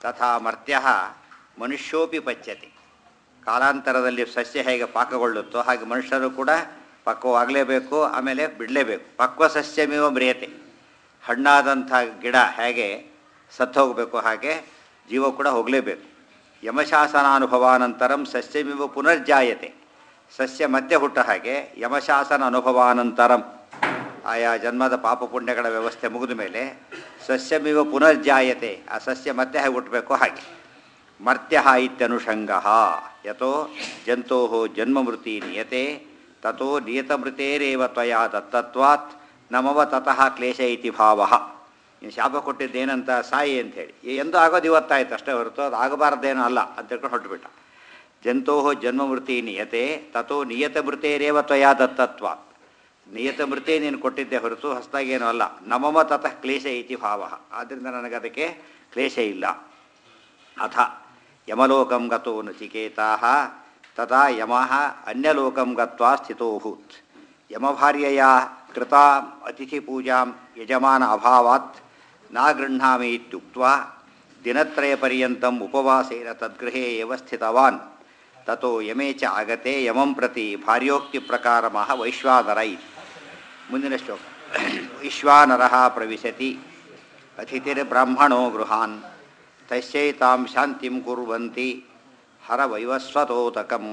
ತಥಾ ಮರ್ತ್ಯ ಮನುಷ್ಯೋಪಿ ಪಚ್ಯತೆ ಕಾಲಾಂತರದಲ್ಲಿ ಸಸ್ಯ ಹೇಗೆ ಪಾಕಗೊಳ್ಳುತ್ತೋ ಹಾಗೆ ಮನುಷ್ಯರು ಕೂಡ ಪಕ್ವವಾಗಲೇಬೇಕು ಆಮೇಲೆ ಬಿಡಲೇಬೇಕು ಪಕ್ವ ಸಸ್ಯಮೇವ ಮ್ರಿಯತೆ ಹಣ್ಣಾದಂಥ ಗಿಡ ಹೇಗೆ ಸತ್ತು ಹೋಗಬೇಕು ಹಾಗೆ ಜೀವ ಕೂಡ ಹೋಗಲೇಬೇಕು ಯಮಶಾಸನಾನುಭವಾನಂತರಂ ಸಸ್ಯಮಿವ ಪುನರ್ಜಾಯತೆ ಸಸ್ಯ ಮತ್ತೆ ಹುಟ್ಟ ಹಾಗೆ ಯಮಶಾಸನ ಅನುಭವಾನಂತರಂ ಆಯಾ ಜನ್ಮದ ಪಾಪ ಪುಣ್ಯಗಳ ವ್ಯವಸ್ಥೆ ಮುಗಿದ ಮೇಲೆ ಸಸ್ಯಮಿವ ಪುನರ್ಜಾಯತೆ ಆ ಸಸ್ಯ ಮತ್ತೆ ಹೇಗೆ ಹುಟ್ಟಬೇಕು ಹಾಗೆ ಮರ್ತ್ಯ ಇತ್ಯನುಷಂಗ ಯಥೋ ಜಂತೋ ಜನ್ಮಮೃತಿ ನಿಯತೆ ತಥೋ ನಿಯತಮೃತೇರೇವ ತ್ವಯಾ ದತ್ತತ್ವಾತ್ ನಮವ ತತಃ ಕ್ಲೇಶ ಇತಿ ಭಾವ ನೀನು ಶಾಪ ಕೊಟ್ಟಿದ್ದೇನಂತ ಸಾಯಿ ಅಂಥೇಳಿ ಎಂದೂ ಆಗೋದು ಇವತ್ತಾಯ್ತು ಅಷ್ಟೇ ಹೊರತು ಅದು ಆಗಬಾರ್ದೇನೋ ಅಲ್ಲ ಅಂತ ಹೇಳ್ಕೊಂಡು ಹೊರಟುಬಿಟ್ಟ ಜಂತೋ ಜನ್ಮಮೃತಿ ನಿಯತೆ ತಥೋ ನಿಯತ ಮೃತೇರೇವ ತ್ವಯಾ ದತ್ತತ್ವಾತ್ ನಿಯತ ಮೃತಿ ನೀನು ಕೊಟ್ಟಿದ್ದೆ ಹೊರತು ಹೊಸದಾಗೇನೂ ಅಲ್ಲ ನಮಮ ತತಃ ಕ್ಲೇಶ ಇತಿ ಭಾವ ಆದ್ದರಿಂದ ನನಗೆ ಅದಕ್ಕೆ ಕ್ಲೇಶ ಇಲ್ಲ ಅಥ ಯಮಲೋಕಂ ಗತೋ ನಚಿಕೇತಾ ತದಾ ಯಮಃ ಅನ್ಯಲೋಕಂ ಗತ್ವಾ ಸ್ಥಿತೋಭೂತ್ ಯಮಭಾರ್ಯಯ ಕೃತಾ ಅತಿಥಿಪೂಜಾಂ ಯಜಮಾನ ಅಭಾವಾತ್ ನ ಗೃಹ್ಣಾಮಿ ಇತ್ಯುಕ್ತ್ವಾ ದಿನತ್ರಯಪರ್ಯಂತಂ ಉಪವಾಸೇನ ತದ್ಗೃಹೇ ಏವ ಸ್ಥಿತವಾನ್ ತಥೋ ಯಮೇ ಚ ಆಗತೆ ಯಮಂ ಪ್ರತಿ ಭಾರ್ಯೋಕ್ತಿ ಪ್ರಕಾರಮಃ ವೈಶ್ವಾನರ ಇತಿ ಮುಂದಿನ ಶ್ಲೋಕ ವೈಶ್ವಾನರಃ ಪ್ರವಿಶತಿ ಅತಿಥಿರ್ಬ್ರಾಹ್ಮಣೋ ಗೃಹಾನ್ ತಸ್ಯೈತಾಂ ಶಾಂತಿಂ ಕುರ್ವಂತಿ ಹರವೈವಸ್ವತೋತಕಂ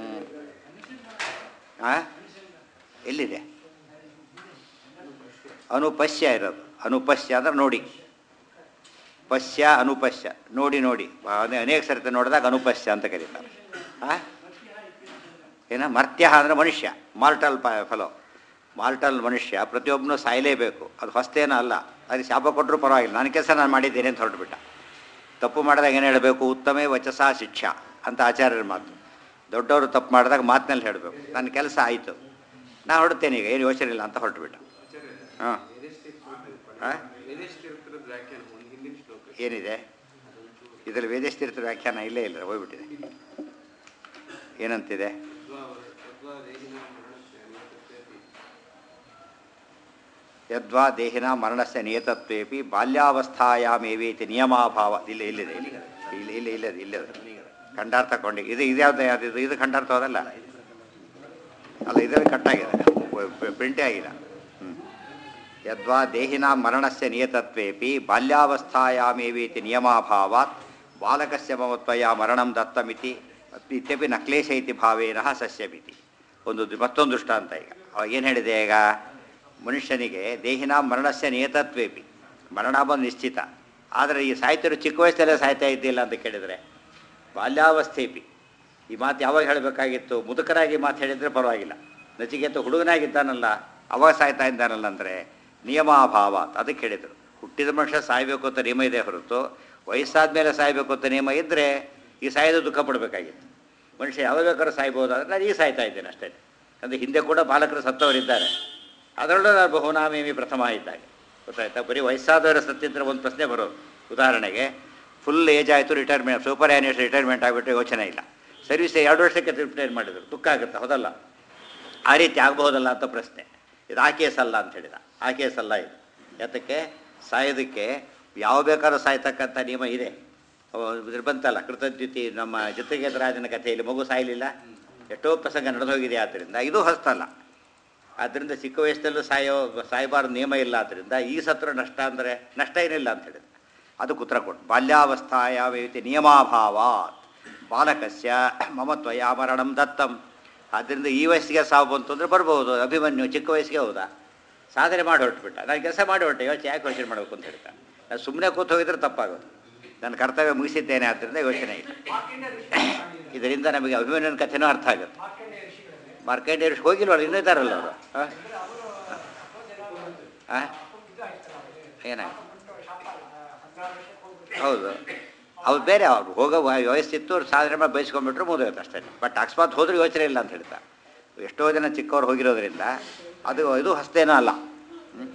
ಆ? ಎಲ್ಲಿದೆ ಅನುಪಶ್ಯ ಇರೋದು ಅನುಪಶ್ಯ ಅಂದ್ರೆ ನೋಡಿ ಪಶ್ಯ ಅನುಪಶ್ಯ ನೋಡಿ ನೋಡಿ ಅದೇ ಅನೇಕ ಸರ್ತಿ ನೋಡಿದಾಗ ಅನುಪಶ್ಯ ಅಂತ ಕರೀತಾರೆ ಆ? ಏನ ಮರ್ತ್ಯ ಅಂದರೆ ಮನುಷ್ಯ ಮಾರ್ಟಲ್ ಪ ಫಲೋ ಮಾರ್ಟಲ್ ಮನುಷ್ಯ ಪ್ರತಿಯೊಬ್ಬನು ಸಾಯಲೇಬೇಕು ಅದು ಹೊಸ್ತೇನೋ ಅಲ್ಲ ಅದಕ್ಕೆ ಶಾಪ ಕೊಟ್ಟರು ಪರವಾಗಿಲ್ಲ ನನ್ನ ಕೆಲಸ ನಾನು ಮಾಡಿದ್ದೇನೆ ಅಂತ ಹೊರಟುಬಿಟ್ಟ ತಪ್ಪು ಮಾಡಿದಾಗ ಏನು ಹೇಳಬೇಕು ಉತ್ತಮೇ ವಚಸ ಶಿಕ್ಷಾ ಅಂತ ಆಚಾರ್ಯರ ಮಾತು ದೊಡ್ಡವರು ತಪ್ಪು ಮಾಡಿದಾಗ ಮಾತಿನಲ್ಲಿ ಹೇಳಬೇಕು ನನ್ನ ಕೆಲಸ ಆಯಿತು ನಾನು ಹೊರಡ್ತೇನೆ ಈಗ ಏನು ಯೋಚನೆ ಇಲ್ಲ ಅಂತ ಹೊರಟುಬಿಟ್ಟ ಹಾಂ ಹಾಂ ಏನಿದೆ ಇದರಲ್ಲಿ ವೇದಸ್ಥಿರತ ವ್ಯಾಖ್ಯಾನ ಇಲ್ಲೇ ಇಲ್ಲ ಹೋಗ್ಬಿಟ್ಟಿದೆ ಏನಂತಿದೆ ಯದ್ವಾ ದೇಹಿನ ಮರಣಸ್ಯ ನಿಯತತ್ವೇಪಿ ಬಾಲ್ಯಾವಸ್ಥಾಯಾಮೇವೇತಿ ನಿಯಮಾಭಾವ ಇಲ್ಲ ಇಲ್ಲಿದೆ ಇಲ್ಲಿ ಇಲ್ಲಿ ಇಲ್ಲಿ ಇಲ್ಲದೆ ಇಲ್ಲದೆ ಖಂಡಾರ್ಥ ಕೊಂಡಿ ಇದು ಇದ್ಯಾವ್ದು ಯಾವ್ದು ಇದು ಇದು ಖಂಡಾರ್ಥ ಹೋದಲ್ಲ ಅಲ್ಲ ಇದರಲ್ಲಿ ಕಟ್ಟಾಗಿದೆ ಪ್ರಿಂಟೇ ಆಗಿಲ್ಲ ಹ್ಞೂ ಯದ್ವಾ ದೇಹಿನ ಮರಣಸ್ಯ ನಿಯತತ್ವೇಪಿ ಬಾಲ್ಯಾವಸ್ಥಾಯಾಮೇವೇತಿ ನಿಯಮಾಭಾವಾತ್ ಬಾಲಕಸ್ಯ ಮಮತ್ವಯ ಮರಣಂ ದತ್ತಮಿತಿ ಇತ್ಯಪಿ ನಕ್ಲೇಶ ಇತಿ ಭಾವೇನ ಸಸ್ಯಮಿತಿ ಒಂದು ದ್- ಮತ್ತೊಂದು ದೃಷ್ಟಾಂತ ಈಗ ಏನು ಹೇಳಿದೆ ಈಗ ಮನುಷ್ಯನಿಗೆ ದೇಹಿನ ಮರಣಸ್ಯ ನಿಯತತ್ವೇಪಿ ಮರಣ ಬಂದು ನಿಶ್ಚಿತ ಆದರೆ ಈ ಸಾಹಿತ್ಯರು ಚಿಕ್ಕ ವಯಸ್ಸಲ್ಲೇ ಸಾಯ್ತಾ ಇದ್ದಿಲ್ಲ ಅಂತ ಕೇಳಿದರೆ ಬಾಲ್ಯಾವಸ್ಥೆಪಿ ಈ ಮಾತು ಯಾವಾಗ ಹೇಳಬೇಕಾಗಿತ್ತು ಮುದುಕರಾಗಿ ಮಾತು ಹೇಳಿದರೆ ಪರವಾಗಿಲ್ಲ ನಚಿಕೇತ ಹುಡುಗನಾಗಿದ್ದಾನಲ್ಲ ಅವಾಗ ಸಾಯ್ತಾ ಇದ್ದಾನಲ್ಲ ಅಂದರೆ ನಿಯಮಾಭಾವ ಅದಕ್ಕೆ ಹೇಳಿದರು ಹುಟ್ಟಿದ ಮನುಷ್ಯ ಸಾಯಬೇಕು ಅಂತ ನಿಯಮ ಇದೆ ಹೊರತು ವಯಸ್ಸಾದ ಮೇಲೆ ಸಾಯಬೇಕು ಅಂತ ನಿಯಮ ಇದ್ದರೆ ಈ ಸಾಯೋದು ದುಃಖ ಪಡಬೇಕಾಗಿತ್ತು ಮನುಷ್ಯ ಯಾವಾಗ ಬೇಕಾದ್ರೂ ಸಾಯ್ಬೋದು ನಾನು ಈಗ ಸಾಯ್ತಾ ಇದ್ದೇನೆ ಅಷ್ಟೇ ಅಂದರೆ ಹಿಂದೆ ಕೂಡ ಬಾಲಕರು ಸತ್ತವರಿದ್ದಾರೆ ಅದರಲ್ಲೂ ನಾನು ಬಹುನಾಮೇಮಿ ಪ್ರಥಮ ಇದ್ದಾಗೆ ಗೊತ್ತಾಯ್ತಾ ಬರೀ ವಯಸ್ಸಾದವರ ಸತ್ತಿದ್ರೆ ಒಂದು ಪ್ರಶ್ನೆ ಬರೋದು ಉದಾಹರಣೆಗೆ ಫುಲ್ ಏಜ್ ಆಯಿತು ರಿಟೈರ್ಮೆಂಟ್ ಸೂಪರ್ ಆ್ಯನಿಯರ್ಸ್ ರಿಟೈರ್ಮೆಂಟ್ ಆಗಿಬಿಟ್ರೆ ಯೋಚನೆ ಇಲ್ಲ ಸರ್ವಿಸ್ ಎರಡು ವರ್ಷಕ್ಕೆ ರಿಟೈರ್ ಮಾಡಿದರು ದುಃಖ ಆಗುತ್ತೆ ಹೌದಲ್ಲ ಆ ರೀತಿ ಆಗಬಹುದಲ್ಲ ಅಂತ ಪ್ರಶ್ನೆ ಇದು ಆ ಕೇಸ್ ಅಲ್ಲ ಅಂತ ಹೇಳಿದ ಆ ಕೇಸ್ ಅಲ್ಲ ಇದು ಯಾತಕ್ಕೆ ಸಾಯೋದಕ್ಕೆ ಯಾವ ಬೇಕಾದ್ರೂ ಸಾಯ್ತಕ್ಕಂಥ ನಿಯಮ ಇದೆ ಅವ ಇದ್ರ ಬಂತಲ್ಲ ಕೃತಜ್ಞತಿ ನಮ್ಮ ಜೊತೆಗೆ ರಾಜನ ಕಥೆಯಲ್ಲಿ ಮಗು ಸಾಯಲಿಲ್ಲ ಎಷ್ಟೋ ಪ್ರಸಂಗ ನಡೆದು ಹೋಗಿದೆ ಆದ್ದರಿಂದ ಇದು ಹೊಸ್ತಲ್ಲ ಆದ್ದರಿಂದ ಚಿಕ್ಕ ವಯಸ್ಸಲ್ಲೂ ಸಾಯೋ ಸಾಯಬಾರ್ದು ನಿಯಮ ಇಲ್ಲ ಆದ್ದರಿಂದ ಈ ಸತ್ರ ನಷ್ಟ ಅಂದರೆ ನಷ್ಟ ಏನಿಲ್ಲ ಅಂತ ಹೇಳಿದ ಅದು ಉತ್ತರ ಕೊಟ್ಟು ಬಾಲ್ಯಾವಸ್ಥಾಯ ವೇತಿ ನಿಯಮಾಭಾವಾತ್ ಬಾಲಕಸ್ಯ ಮಮತ್ವಯ ಮರಣಂ ದತ್ತಂ ಆದ್ದರಿಂದ ಈ ವಯಸ್ಸಿಗೆ ಸಾವು ಬಂತು ಅಂದರೆ ಬರ್ಬೋದು ಅಭಿಮನ್ಯು ಚಿಕ್ಕ ವಯಸ್ಸಿಗೆ ಹೌದಾ ಸಾಧನೆ ಮಾಡಿ ಹೊರಟ್ಬಿಟ್ಟ ನಾನು ಕೆಲಸ ಮಾಡಿ ಹೊರಟೆ ಯೋಚನೆ ಯಾಕೆ ಯೋಚನೆ ಮಾಡಬೇಕು ಅಂತ ಹೇಳ್ತಾ ನಾನು ಸುಮ್ಮನೆ ಕೂತು ಹೋಗಿದ್ರೆ ತಪ್ಪಾಗೋದು ನನ್ನ ಕರ್ತವ್ಯ ಮುಗಿಸಿದ್ದೇನೆ ಆದ್ದರಿಂದ ಯೋಚನೆ ಇಲ್ಲ ಇದರಿಂದ ನಮಗೆ ಅಭಿಮನ್ಯನ ಕಥೆನೂ ಅರ್ಥ ಆಗುತ್ತೆ ಮಾರ್ಕೆಂಡೇಯ ಋಷಿ ಹೋಗಿಲ್ವಲ್ಲ ಇನ್ನೂ ಇದ್ದಾರಲ್ಲ ಅವರು ಹಾಂ ಏನಾಯ್ತು ಹೌದು ಅವ್ರು ಬೇರೆ ಅವ್ರು ಹೋಗೋ ವ- ವಯಸ್ಸಿತ್ತು ಅವ್ರು ಸಾಧನೆ ಮಾಡಿ ಬಯಸ್ಕೊಂಡ್ಬಿಟ್ರು ಮುಗಿದೋಯ್ತು ಅಷ್ಟೇ ಬಟ್ ಅಕಸ್ಮಾತ್ ಹೋದ್ರೆ ಯೋಚನೆ ಇಲ್ಲ ಅಂತ ಹೇಳ್ತಾರೆ ಎಷ್ಟೋ ಜನ ಚಿಕ್ಕವ್ರು ಹೋಗಿರೋದ್ರಿಂದ ಅದು ಇದು ಹಸ್ತೇನೋ ಅಲ್ಲ ಹ್ಮ್?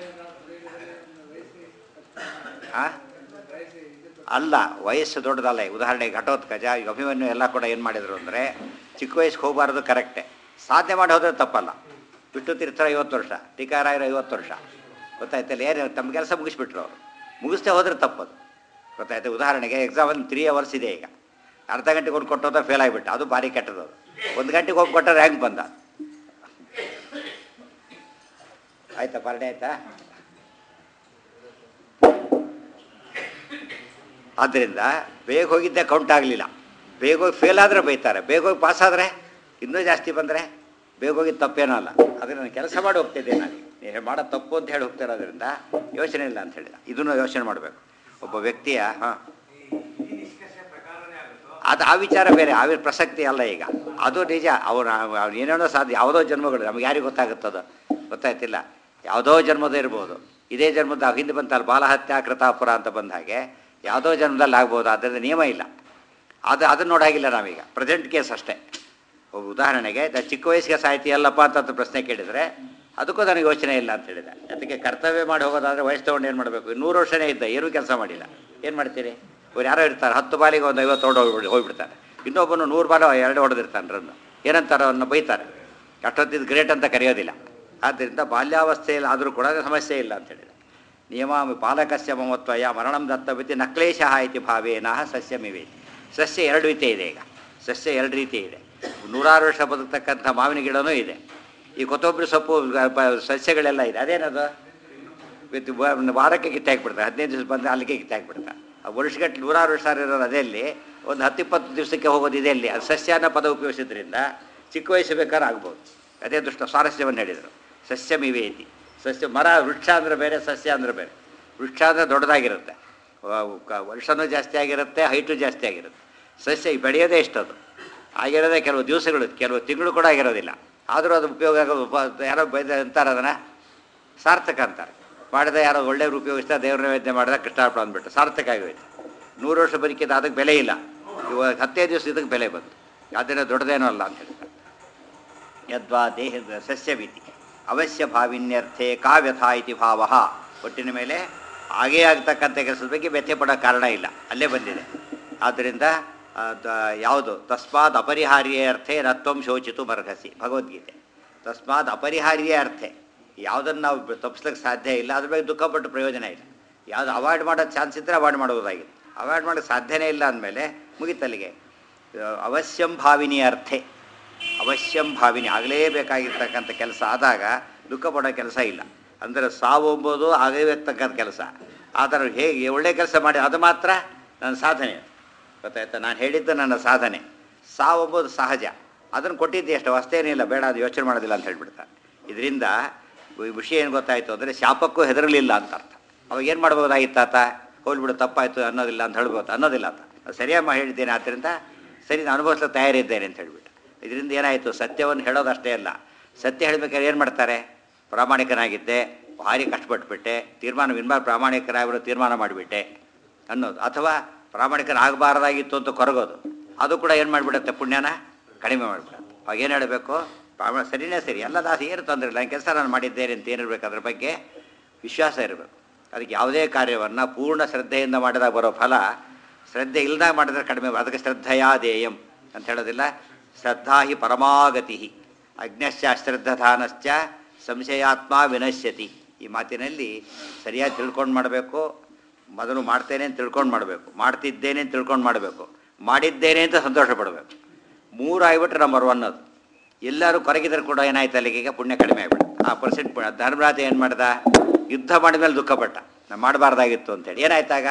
ಆ? ಅಲ್ಲ ವಯಸ್ಸು ದೊಡ್ಡದಲ್ಲ ಈಗ ಉದಾಹರಣೆಗೆ ಘಟೋತ್ಕಜ ಈಗ ಅಭಿಮನ್ಯು ಎಲ್ಲ ಕೂಡ ಏನು ಮಾಡಿದರು ಅಂದರೆ ಚಿಕ್ಕ ವಯಸ್ಸಿಗೆ ಹೋಗಬಾರ್ದು ಕರೆಕ್ಟೇ ಸಾಧನೆ ಮಾಡಿ ಹೋದ್ರೆ ತಪ್ಪಲ್ಲ ಬಿಟ್ಟು ತೀರ್ಥರ ಐವತ್ತು ವರ್ಷ ಟೀಕಾರಾಯರು ಐವತ್ತು ವರ್ಷ ಗೊತ್ತಾಯ್ತಲ್ಲ ಏನು ತಮ್ಮ ಕೆಲಸ ಮುಗಿಸ್ಬಿಟ್ರು ಅವರು ಮುಗಿಸ್ತೇ ಹೋದ್ರೆ ತಪ್ಪದು ಗೊತ್ತಾಯ್ತು ಉದಾಹರಣೆಗೆ ಎಕ್ಸಾಮಲ್ಲಿ ತ್ರೀ ಅವರ್ಸ್ ಇದೆ ಈಗ ಅರ್ಧ ಗಂಟೆಗೆ ಒಂದು ಕೊಟ್ಟೋದ ಫೇಲ್ ಆಗಿಬಿಟ್ಟು ಅದು ಭಾರಿ ಕೆಟ್ಟದು ಅದು. ಒಂದು ಗಂಟೆಗೆ ಹೋಗಿ ಕೊಟ್ಟ ರ್ಯಾಂಕ್ ಬಂದ ಆಯ್ತಾ ಪಾರ್ಟಿ ಆಯ್ತಾ ಆದ್ದರಿಂದ ಬೇಗ ಹೋಗಿದ್ದೆ ಕೌಂಟ್ ಆಗಲಿಲ್ಲ ಬೇಗ ಹೋಗಿ ಫೇಲ್ ಆದರೆ ಬೈತಾರೆ ಬೇಗ ಹೋಗಿ ಪಾಸ್ ಆದರೆ ಇನ್ನೂ ಜಾಸ್ತಿ ಬಂದರೆ ಬೇಗ ಹೋಗಿದ್ದು ತಪ್ಪೇನೋ ಅಲ್ಲ ಅದನ್ನು ನಾನು ಕೆಲಸ ಮಾಡಿ ಹೋಗ್ತಿದ್ದೆ ನಾನು ನೀವು ಮಾಡೋದು ತಪ್ಪು ಅಂತ ಹೇಳಿ ಹೋಗ್ತಿರೋದ್ರಿಂದ ಯೋಚನೆ ಇಲ್ಲ ಅಂತ ಹೇಳಿದ ಇದನ್ನು ಯೋಚನೆ ಮಾಡಬೇಕು ಒಬ್ಬ ವ್ಯಕ್ತಿಯ ಹಾಂ ಅದು ಆ ವಿಚಾರ ಬೇರೆ ಆ ಪ್ರಸಕ್ತಿ ಅಲ್ಲ ಈಗ ಅದು ನಿಜ ಅವನು ಅವ್ನು ಏನೇನೋ ಸಾಧ್ಯ ಯಾವುದೋ ಜನ್ಮಗಳು ನಮ್ಗೆ ಯಾರಿಗೆ ಗೊತ್ತಾಗುತ್ತದು ಗೊತ್ತಾಯ್ತಿಲ್ಲ ಯಾವುದೋ ಜನ್ಮದ ಇರ್ಬೋದು ಇದೇ ಜನ್ಮದ ಹಿಂದೆ ಬಂತಲ್ಲ ಬಾಲಹತ್ಯಾ ಕೃತಾಪುರ ಅಂತ ಬಂದ ಹಾಗೆ ಯಾವುದೋ ಜನ್ಮದಲ್ಲಿ ಆಗ್ಬೋದು ಅದರಿಂದ ನಿಯಮ ಇಲ್ಲ ಅದು ಅದನ್ನು ನೋಡಾಗಿಲ್ಲ ನಾವೀಗ ಪ್ರೆಸೆಂಟ್ ಕೇಸ್ ಅಷ್ಟೇ ಒಬ್ಬ ಉದಾಹರಣೆಗೆ ದ ಚಿಕ್ಕ ವಯಸ್ಸಿಗೆ ಸಾಹಿತಿ ಅಲ್ಲಪ್ಪ ಅಂತ ಪ್ರಶ್ನೆ ಕೇಳಿದರೆ ಅದಕ್ಕೂ ನನಗೆ ಯೋಚನೆ ಇಲ್ಲ ಅಂತ ಹೇಳಿದೆ ಅದಕ್ಕೆ ಕರ್ತವ್ಯ ಮಾಡಿ ಹೋಗೋದಾದ್ರೆ ವಯಸ್ಸು ತೊಗೊಂಡು ಏನು ಮಾಡಬೇಕು ನೂರು ವರ್ಷನೇ ಇದ್ದ ಏನೂ ಕೆಲಸ ಮಾಡಿಲ್ಲ ಏನು ಮಾಡ್ತೀರಿ ಇವ್ರು ಯಾರೋ ಇರ್ತಾರೆ ಹತ್ತು ಬಾಲಿಗೆ ಒಂದು ಐವತ್ತು ಹೊಡೆದು ಹೋಗ್ಬಿಡಿ ಹೋಗ್ಬಿಡ್ತಾರೆ ಇನ್ನೊಬ್ಬನು ನೂರು ಬಾಲ ಎರಡು ಹೊಡೆದಿರ್ತಾನೆ ರನ್ನು ಏನಂತಾರೆ ಅವನ್ನ ಬೈತಾರೆ ಅಷ್ಟೊತ್ತಿದ್ದು ಗ್ರೇಟ್ ಅಂತ ಕರೆಯೋದಿಲ್ಲ ಆದ್ದರಿಂದ ಬಾಲ್ಯಾವಸ್ಥೆಯಲ್ಲಿ ಆದರೂ ಕೂಡ ಸಮಸ್ಯೆ ಇಲ್ಲ ಅಂತ ಹೇಳಿದೆ ನಿಯಮ ಪಾಲಕಸ್ಯ ಮಮತ್ವಯ ಮರಣಂ ದತ್ತವಿತಿ ನಕ್ಲೇಶ ಇತಿ ಭಾವೇನ ಸಸ್ಯಮಿವೆ ಸಸ್ಯ ಎರಡು ರೀತಿ ಇದೆ ಈಗ ಸಸ್ಯ ಎರಡು ರೀತಿ ಇದೆ ನೂರಾರು ವರ್ಷ ಬದುಕ್ತಕ್ಕಂಥ ಮಾವಿನ ಗಿಡನೂ ಇದೆ ಈ ಕೊತ್ತಂಬರಿ ಸೊಪ್ಪು ಬ- ಸಸ್ಯಗಳೆಲ್ಲ ಇದೆ ಅದೇನದು ವಿತ್ ವ- ವಾರಕ್ಕೆ ಕಿತ್ತಾಕ್ಬಿಡ್ತಾರೆ ಹದಿನೈದು ದಿವಸ ಬಂದರೆ ಅಲ್ಲಿಗೆ ಕಿತ್ತಾಕ್ಬಿಡ್ತಾರೆ ಆ ವರ್ಷಗಟ್ಟಲೆ ನೂರಾರು ವರ್ಷ ಇರೋದು ಅದೇ ಅಲ್ಲಿ ಒಂದು ಹತ್ತಿಪ್ಪತ್ತು ದಿವಸಕ್ಕೆ ಹೋಗೋದು ಇದೆ ಅಲ್ಲಿ ಅದು ಸಸ್ಯ ಅನ್ನೋ ಪದ ಉಪಯೋಗಿಸಿದ್ರಿಂದ ಚಿಕ್ಕ ವಯಸ್ಸು ಬೇಕಾದ್ರೆ ಆಗ್ಬೋದು ಅದೇ ದುಷ್ಟ ಸ್ವಾರಸ್ಯವನ್ನು ಹೇಳಿದರು ಸಸ್ಯಮಿವೇತಿ ಸಸ್ಯ ಮರ ವೃಕ್ಷ ಅಂದರೆ ಬೇರೆ ಸಸ್ಯ ಅಂದರೆ ಬೇರೆ ವೃಕ್ಷ ಅಂದರೆ ದೊಡ್ಡದಾಗಿರುತ್ತೆ ವ- ಕ- ವರ್ಷನೂ ಜಾಸ್ತಿ ಆಗಿರುತ್ತೆ ಹೈಟು ಜಾಸ್ತಿ ಆಗಿರುತ್ತೆ ಸಸ್ಯ ಈ ಬೆಳೆಯೋದೇ ಇಷ್ಟದು ಆಗಿರೋದೇ ಕೆಲವು ದಿವಸಗಳು ಕೆಲವು ತಿಂಗಳು ಕೂಡ ಆಗಿರೋದಿಲ್ಲ ಆದರೂ ಅದು ಉಪಯೋಗ ಆಗೋದು ಉಪ- ಯಾರೋ ಬೈದ ಅಂತಾರೆ ಅದನ್ನು ಸಾರ್ಥಕ ಅಂತಾರೆ ಮಾಡಿದ ಯಾರೋ ಒಳ್ಳೆಯವ್ರು ಉಪಯೋಗಿಸ್ತಾ ದೇವ್ರ ನೈವೇದ್ಯ ಮಾಡಿದ ಕೃಷ್ಣಾರ್ಪಣ ಅಂದ್ಬಿಟ್ಟು ಸಾರ್ಥಕ ಆಗೋಯ್ತು ನೂರು ವರ್ಷ ಬದುಕಿದ ಅದಕ್ಕೆ ಬೆಲೆ ಇಲ್ಲ ಇವಾಗ ಹತ್ತೇ ದಿವಸ ಇದಕ್ಕೆ ಬೆಲೆ ಬಂತು ಅದರಿಂದ ದೊಡ್ಡದೇನೂ ಅಲ್ಲ ಅಂತ ಹೇಳ್ತಾರೆ ಯದ್ವಾ ದೇಹದ ಸಸ್ಯವಿತಿ ಅವಶ್ಯ ಭಾವಿನ್ಯರ್ಥೆ ಕಾ ವ್ಯಥಾ ಇತಿ ಭಾವ ಒಟ್ಟಿನ ಮೇಲೆ ಹಾಗೇ ಆಗ್ತಕ್ಕಂಥ ಕೆಲಸದ ಬಗ್ಗೆ ವ್ಯಥೆ ಪಡೋ ಕಾರಣ ಇಲ್ಲ ಅಲ್ಲೇ ಬಂದಿದೆ ಆದ್ದರಿಂದ ಆ, ದ- ಯಾವುದು ತಸ್ಮಾತ್ ಅಪರಿಹಾರ್ಯ ಅರ್ಥೆ ರತ್ವಂ ಶೋಚಿತು ಮರ್ಹಸಿ ಭಗವದ್ಗೀತೆ ತಸ್ಮಾತ್ ಅಪರಿಹಾರ್ಯ ಅರ್ಥೆ ಯಾವುದನ್ನು ನಾವು ತಪ್ಪಿಸ್ಲಿಕ್ಕೆ ಸಾಧ್ಯ ಇಲ್ಲ ಅದ್ರ ಬಗ್ಗೆ ದುಃಖಪಟ್ಟು ಪ್ರಯೋಜನ ಇಲ್ಲ ಯಾವುದು ಅವಾಯ್ಡ್ ಮಾಡೋ ಚಾನ್ಸ್ ಇದ್ದರೆ ಅವಾಯ್ಡ್ ಮಾಡೋದಾಗಿದೆ ಅವಾಯ್ಡ್ ಮಾಡೋಕ್ಕೆ ಸಾಧ್ಯನೇ ಇಲ್ಲ ಅಂದಮೇಲೆ ಮುಗಿತಲ್ಲಿಗೆ ಅವಶ್ಯಂ ಭಾವಿನಿ ಅರ್ಥೆ ಅವಶ್ಯಂ ಭಾವಿನಿ ಆಗಲೇಬೇಕಾಗಿರ್ತಕ್ಕಂಥ ಕೆಲಸ ಆದಾಗ ದುಃಖ ಪಡೋ ಕೆಲಸ ಇಲ್ಲ ಅಂದರೆ ಸಾವು ಎಂಬುದು ಆಗಬೇಕತಕ್ಕಂಥ ಕೆಲಸ ಆದರೆ ಹೇಗೆ ಒಳ್ಳೆ ಕೆಲಸ ಮಾಡಿ ಅದು ಮಾತ್ರ ನನ್ನ ಸಾಧನೆ ಗೊತ್ತಾಯ್ತಾ ನಾನು ಹೇಳಿದ್ದು ನನ್ನ ಸಾಧನೆ ಸಾವು ಎಂಬುದು ಸಹಜ ಅದನ್ನು ಕೊಟ್ಟಿದ್ದೆ ಎಷ್ಟು ಅಷ್ಟೇನಿಲ್ಲ ಬೇಡ ಅದು ಯೋಚನೆ ಮಾಡೋದಿಲ್ಲ ಅಂತ ಹೇಳ್ಬಿಡ್ತಾರೆ ಇದರಿಂದ ವಿಷಯ ಏನು ಗೊತ್ತಾಯಿತು ಅಂದರೆ ಶಾಪಕ್ಕೂ ಹೆದರಲಿಲ್ಲ ಅಂತ ಅರ್ಥ ಅವಾಗ ಏನು ಮಾಡ್ಬೋದಾಗಿತ್ತು ಆತ ಹೋಗ್ಬಿಡು ತಪ್ಪಾಯಿತು ಅನ್ನೋದಿಲ್ಲ ಅಂತ ಹೇಳ್ಬೋದು ಅನ್ನೋದಿಲ್ಲ ಅಂತ ಅದು ಸರಿಯಾಗಿ ಹೇಳಿದ್ದೇನೆ ಆದ್ದರಿಂದ ಸರಿ ನಾನು ಅನುಭವಿಸ್ಲಿಕ್ಕೆ ತಯಾರಿದ್ದೇನೆ ಅಂತ ಹೇಳ್ಬಿಟ್ಟು ಇದರಿಂದ ಏನಾಯಿತು ಸತ್ಯವನ್ನು ಹೇಳೋದಷ್ಟೇ ಅಲ್ಲ ಸತ್ಯ ಹೇಳಬೇಕಾದ್ರೆ ಏನು ಮಾಡ್ತಾರೆ ಪ್ರಾಮಾಣಿಕನಾಗಿದ್ದೆ ಭಾರಿ ಕಷ್ಟಪಟ್ಬಿಟ್ಟೆ ತೀರ್ಮಾನ ವಿನ್ಮಾರ ಪ್ರಾಮಾಣಿಕರಾಗಿರೋ ತೀರ್ಮಾನ ಮಾಡಿಬಿಟ್ಟೆ ಅನ್ನೋದು ಅಥವಾ ಪ್ರಾಮಾಣಿಕರಾಗಬಾರ್ದಾಗಿತ್ತು ಅಂತ ಕೊರಗೋದು ಅದು ಕೂಡ ಏನು ಮಾಡಿಬಿಡುತ್ತೆ ಪುಣ್ಯನ ಕಡಿಮೆ ಮಾಡಿಬಿಡುತ್ತೆ ಅವಾಗ ಏನು ಹೇಳಬೇಕು ಪ್ರಾಮಾಣ ಸರಿನೇ ಸರಿ ಎಲ್ಲ ದಾಸ ಏನು ತೊಂದರೆ ಇಲ್ಲ ಕೆಲಸ ನಾನು ಮಾಡಿದ್ದೇನೆ ಅಂತ ಏನಿರಬೇಕು ಅದ್ರ ಬಗ್ಗೆ ವಿಶ್ವಾಸ ಇರಬೇಕು ಅದಕ್ಕೆ ಯಾವುದೇ ಕಾರ್ಯವನ್ನು ಪೂರ್ಣ ಶ್ರದ್ಧೆಯಿಂದ ಮಾಡಿದಾಗ ಬರೋ ಫಲ ಶ್ರದ್ಧೆ ಇಲ್ಲದಾಗ ಮಾಡಿದ್ರೆ ಕಡಿಮೆ ಅದಕ್ಕೆ ಶ್ರದ್ಧೆಯಾ ದೇಯಂ ಅಂತ ಹೇಳೋದಿಲ್ಲ ಶ್ರದ್ಧಾ ಹಿ ಪರಮಾಗತಿ ಅಜ್ಞಶ್ಚ ಅಶ್ರದ್ಧಾನಶ್ಚ ಸಂಶಯಾತ್ಮ ವಿನಶ್ಯತಿ ಈ ಮಾತಿನಲ್ಲಿ ಸರಿಯಾಗಿ ತಿಳ್ಕೊಂಡು ಮಾಡಬೇಕು ಮೊದಲು ಮಾಡ್ತೇನೆ ಅಂತ ತಿಳ್ಕೊಂಡು ಮಾಡಬೇಕು ಮಾಡ್ತಿದ್ದೇನೆ ಅಂತ ತಿಳ್ಕೊಂಡು ಮಾಡಬೇಕು ಮಾಡಿದ್ದೇನೆ ಅಂತ ಸಂತೋಷ ಪಡಬೇಕು ಮೂರು ಆಗಿಬಿಟ್ರೆ ನಂಬರ್ ಒನ್ ಅದು ಎಲ್ಲರೂ ಕೊರಗಿದ್ರೆ ಕೂಡ ಏನಾಯ್ತು ಅಲ್ಲಿಗೆ ಪುಣ್ಯ ಕಡಿಮೆ ಆಗಿಬಿಡುತ್ತೆ ಆ ಪರ್ಸೆಂಟ್ ಧರ್ಮರಾಜ ಏನು ಮಾಡ್ದ ಯುದ್ಧ ಮಾಡಿದ ಮೇಲೆ ದುಃಖಪಟ್ಟ ನಾನು ಮಾಡಬಾರ್ದಾಗಿತ್ತು ಅಂತೇಳಿ ಏನಾಯ್ತಾಗ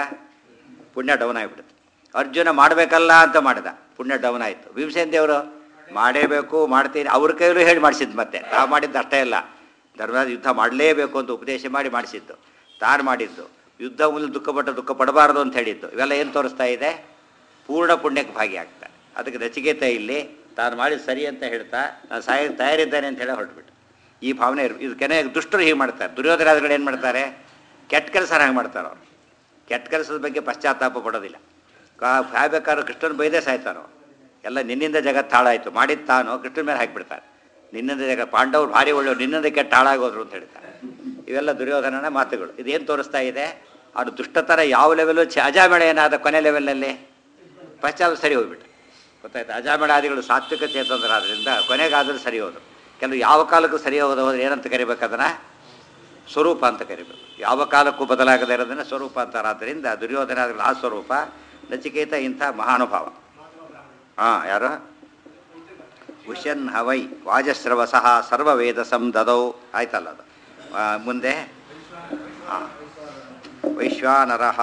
ಪುಣ್ಯ ಡೌನ್ ಆಗಿಬಿಡುತ್ತೆ ಅರ್ಜುನ ಮಾಡಬೇಕಲ್ಲ ಅಂತ ಮಾಡಿದ ಪುಣ್ಯ ಡೌನ್ ಆಯಿತು ಭೀಮಸೇನ್ ದೇವರು ಮಾಡೇಬೇಕು ಮಾಡ್ತೀನಿ ಅವ್ರ ಕೈಲೂ ಹೇಳಿ ಮಾಡಿಸಿದ್ದು ಮತ್ತೆ ತಾವು ಮಾಡಿದ್ದು ಅಷ್ಟೇ ಇಲ್ಲ ಧರ್ಮರಾಜ ಯುದ್ಧ ಮಾಡಲೇಬೇಕು ಅಂತ ಉಪದೇಶ ಮಾಡಿ ಮಾಡಿಸಿದ್ದು ತಾನು ಮಾಡಿದ್ದು ಯುದ್ಧ ಮುಂದೆ ದುಃಖಪಟ್ಟ ದುಃಖ ಪಡಬಾರ್ದು ಅಂತ ಹೇಳಿದ್ದು ಇವೆಲ್ಲ ಏನು ತೋರಿಸ್ತಾ ಇದೆ ಪೂರ್ಣ ಪುಣ್ಯಕ್ಕೆ ಭಾಗಿಯಾಗ್ತಾರೆ ಅದಕ್ಕೆ ನಚಿಕೇತ ಇಲ್ಲಿ ತಾನು ಮಾಡಿದ ಸರಿ ಅಂತ ಹೇಳ್ತಾ ನಾನು ಸಾಯ ತಯಾರಿದ್ದೇನೆ ಅಂತ ಹೇಳಿ ಹೊರಟ್ಬಿಟ್ಟು ಈ ಭಾವನೆ ಇರ್ ಇದು ಕೆನೆ ದುಷ್ಟರು ಹೀಗೆ ಮಾಡ್ತಾರೆ ದುರ್ಯೋಧರಾಜಗಳು ಏನು ಮಾಡ್ತಾರೆ ಕೆಟ್ಟ ಕೆಲಸ ಹಾಗೆ ಮಾಡ್ತಾರೆ ಅವರು ಕೆಟ್ಟ ಕೆಲಸದ ಬಗ್ಗೆ ಪಶ್ಚಾತ್ತಾಪ ಪಡೋದಿಲ್ಲ ಕಾ ಸಾಯ್ಬೇಕಾದ್ರೆ ಕೃಷ್ಣನ ಬೈದೇ ಸಾಯ್ತಾನೋ ಎಲ್ಲ ನಿನ್ನಿಂದ ಜಗತ್ತು ಹಾಳಾಯಿತು ಮಾಡಿದ್ದು ತಾನು ಕೃಷ್ಣನ ಮೇಲೆ ಹಾಕಿಬಿಡ್ತಾರೆ ನಿನ್ನಿಂದ ಜಗತ್ತು ಪಾಂಡವರು ಭಾರಿ ಒಳ್ಳೆಯವರು ನಿನ್ನಿಂದ ಕೆಟ್ಟ ಹಾಳಾಗೋದ್ರು ಅಂತ ಹೇಳ್ತಾರೆ ಇವೆಲ್ಲ ದುರ್ಯೋಧನನ ಮಾತುಗಳು ಇದೇನು ತೋರಿಸ್ತಾ ಇದೆ ಅವ್ರು ದುಷ್ಟತರ ಯಾವ ಲೆವೆಲು ಚ ಅಜಾಮೇಳ ಏನಾದ ಕೊನೆ ಲೆವೆಲ್ನಲ್ಲಿ ಪಶ್ಚಾತ್ತಾಪ ಸರಿ ಹೋಗ್ಬಿಟ್ಟು ಗೊತ್ತಾಯ್ತು ಅಜಾಮೇಳಾದಿಗಳು ಸಾತ್ವಿಕ ಚೇತನರಾದ್ರಿಂದ ಕೊನೆಗಾದರೂ ಸರಿ ಹೋದ್ರು ಕೆಲವು ಯಾವ ಕಾಲಕ್ಕೂ ಸರಿ ಹೋದ ಹೋದ್ರೆ ಏನಂತ ಕರಿಬೇಕು ಅದನ್ನು ಸ್ವರೂಪ ಅಂತ ಕರಿಬೇಕು ಯಾವ ಕಾಲಕ್ಕೂ ಬದಲಾಗದೇ ಇರೋದನ್ನು ಸ್ವರೂಪ ಅಂತಾರೆ ಆದ್ದರಿಂದ ದುರ್ಯೋಧನ ಆದ್ರೆ ಆ ಸ್ವರೂಪ ನಚಿಕೇತ ಇಂಥ ಮಹಾನುಭಾವ ಹಾಂ ಯಾರು ಉಷನ್ ಹವೈ ವಾಜಸ್ರವಸಃ ಸರ್ವವೇದಸಂ ದದೌ ಆಯ್ತಲ್ಲ ಅದು ಆ, ಮುಂದೆ ಹಾಂ ವೈಶ್ವಾನರಃ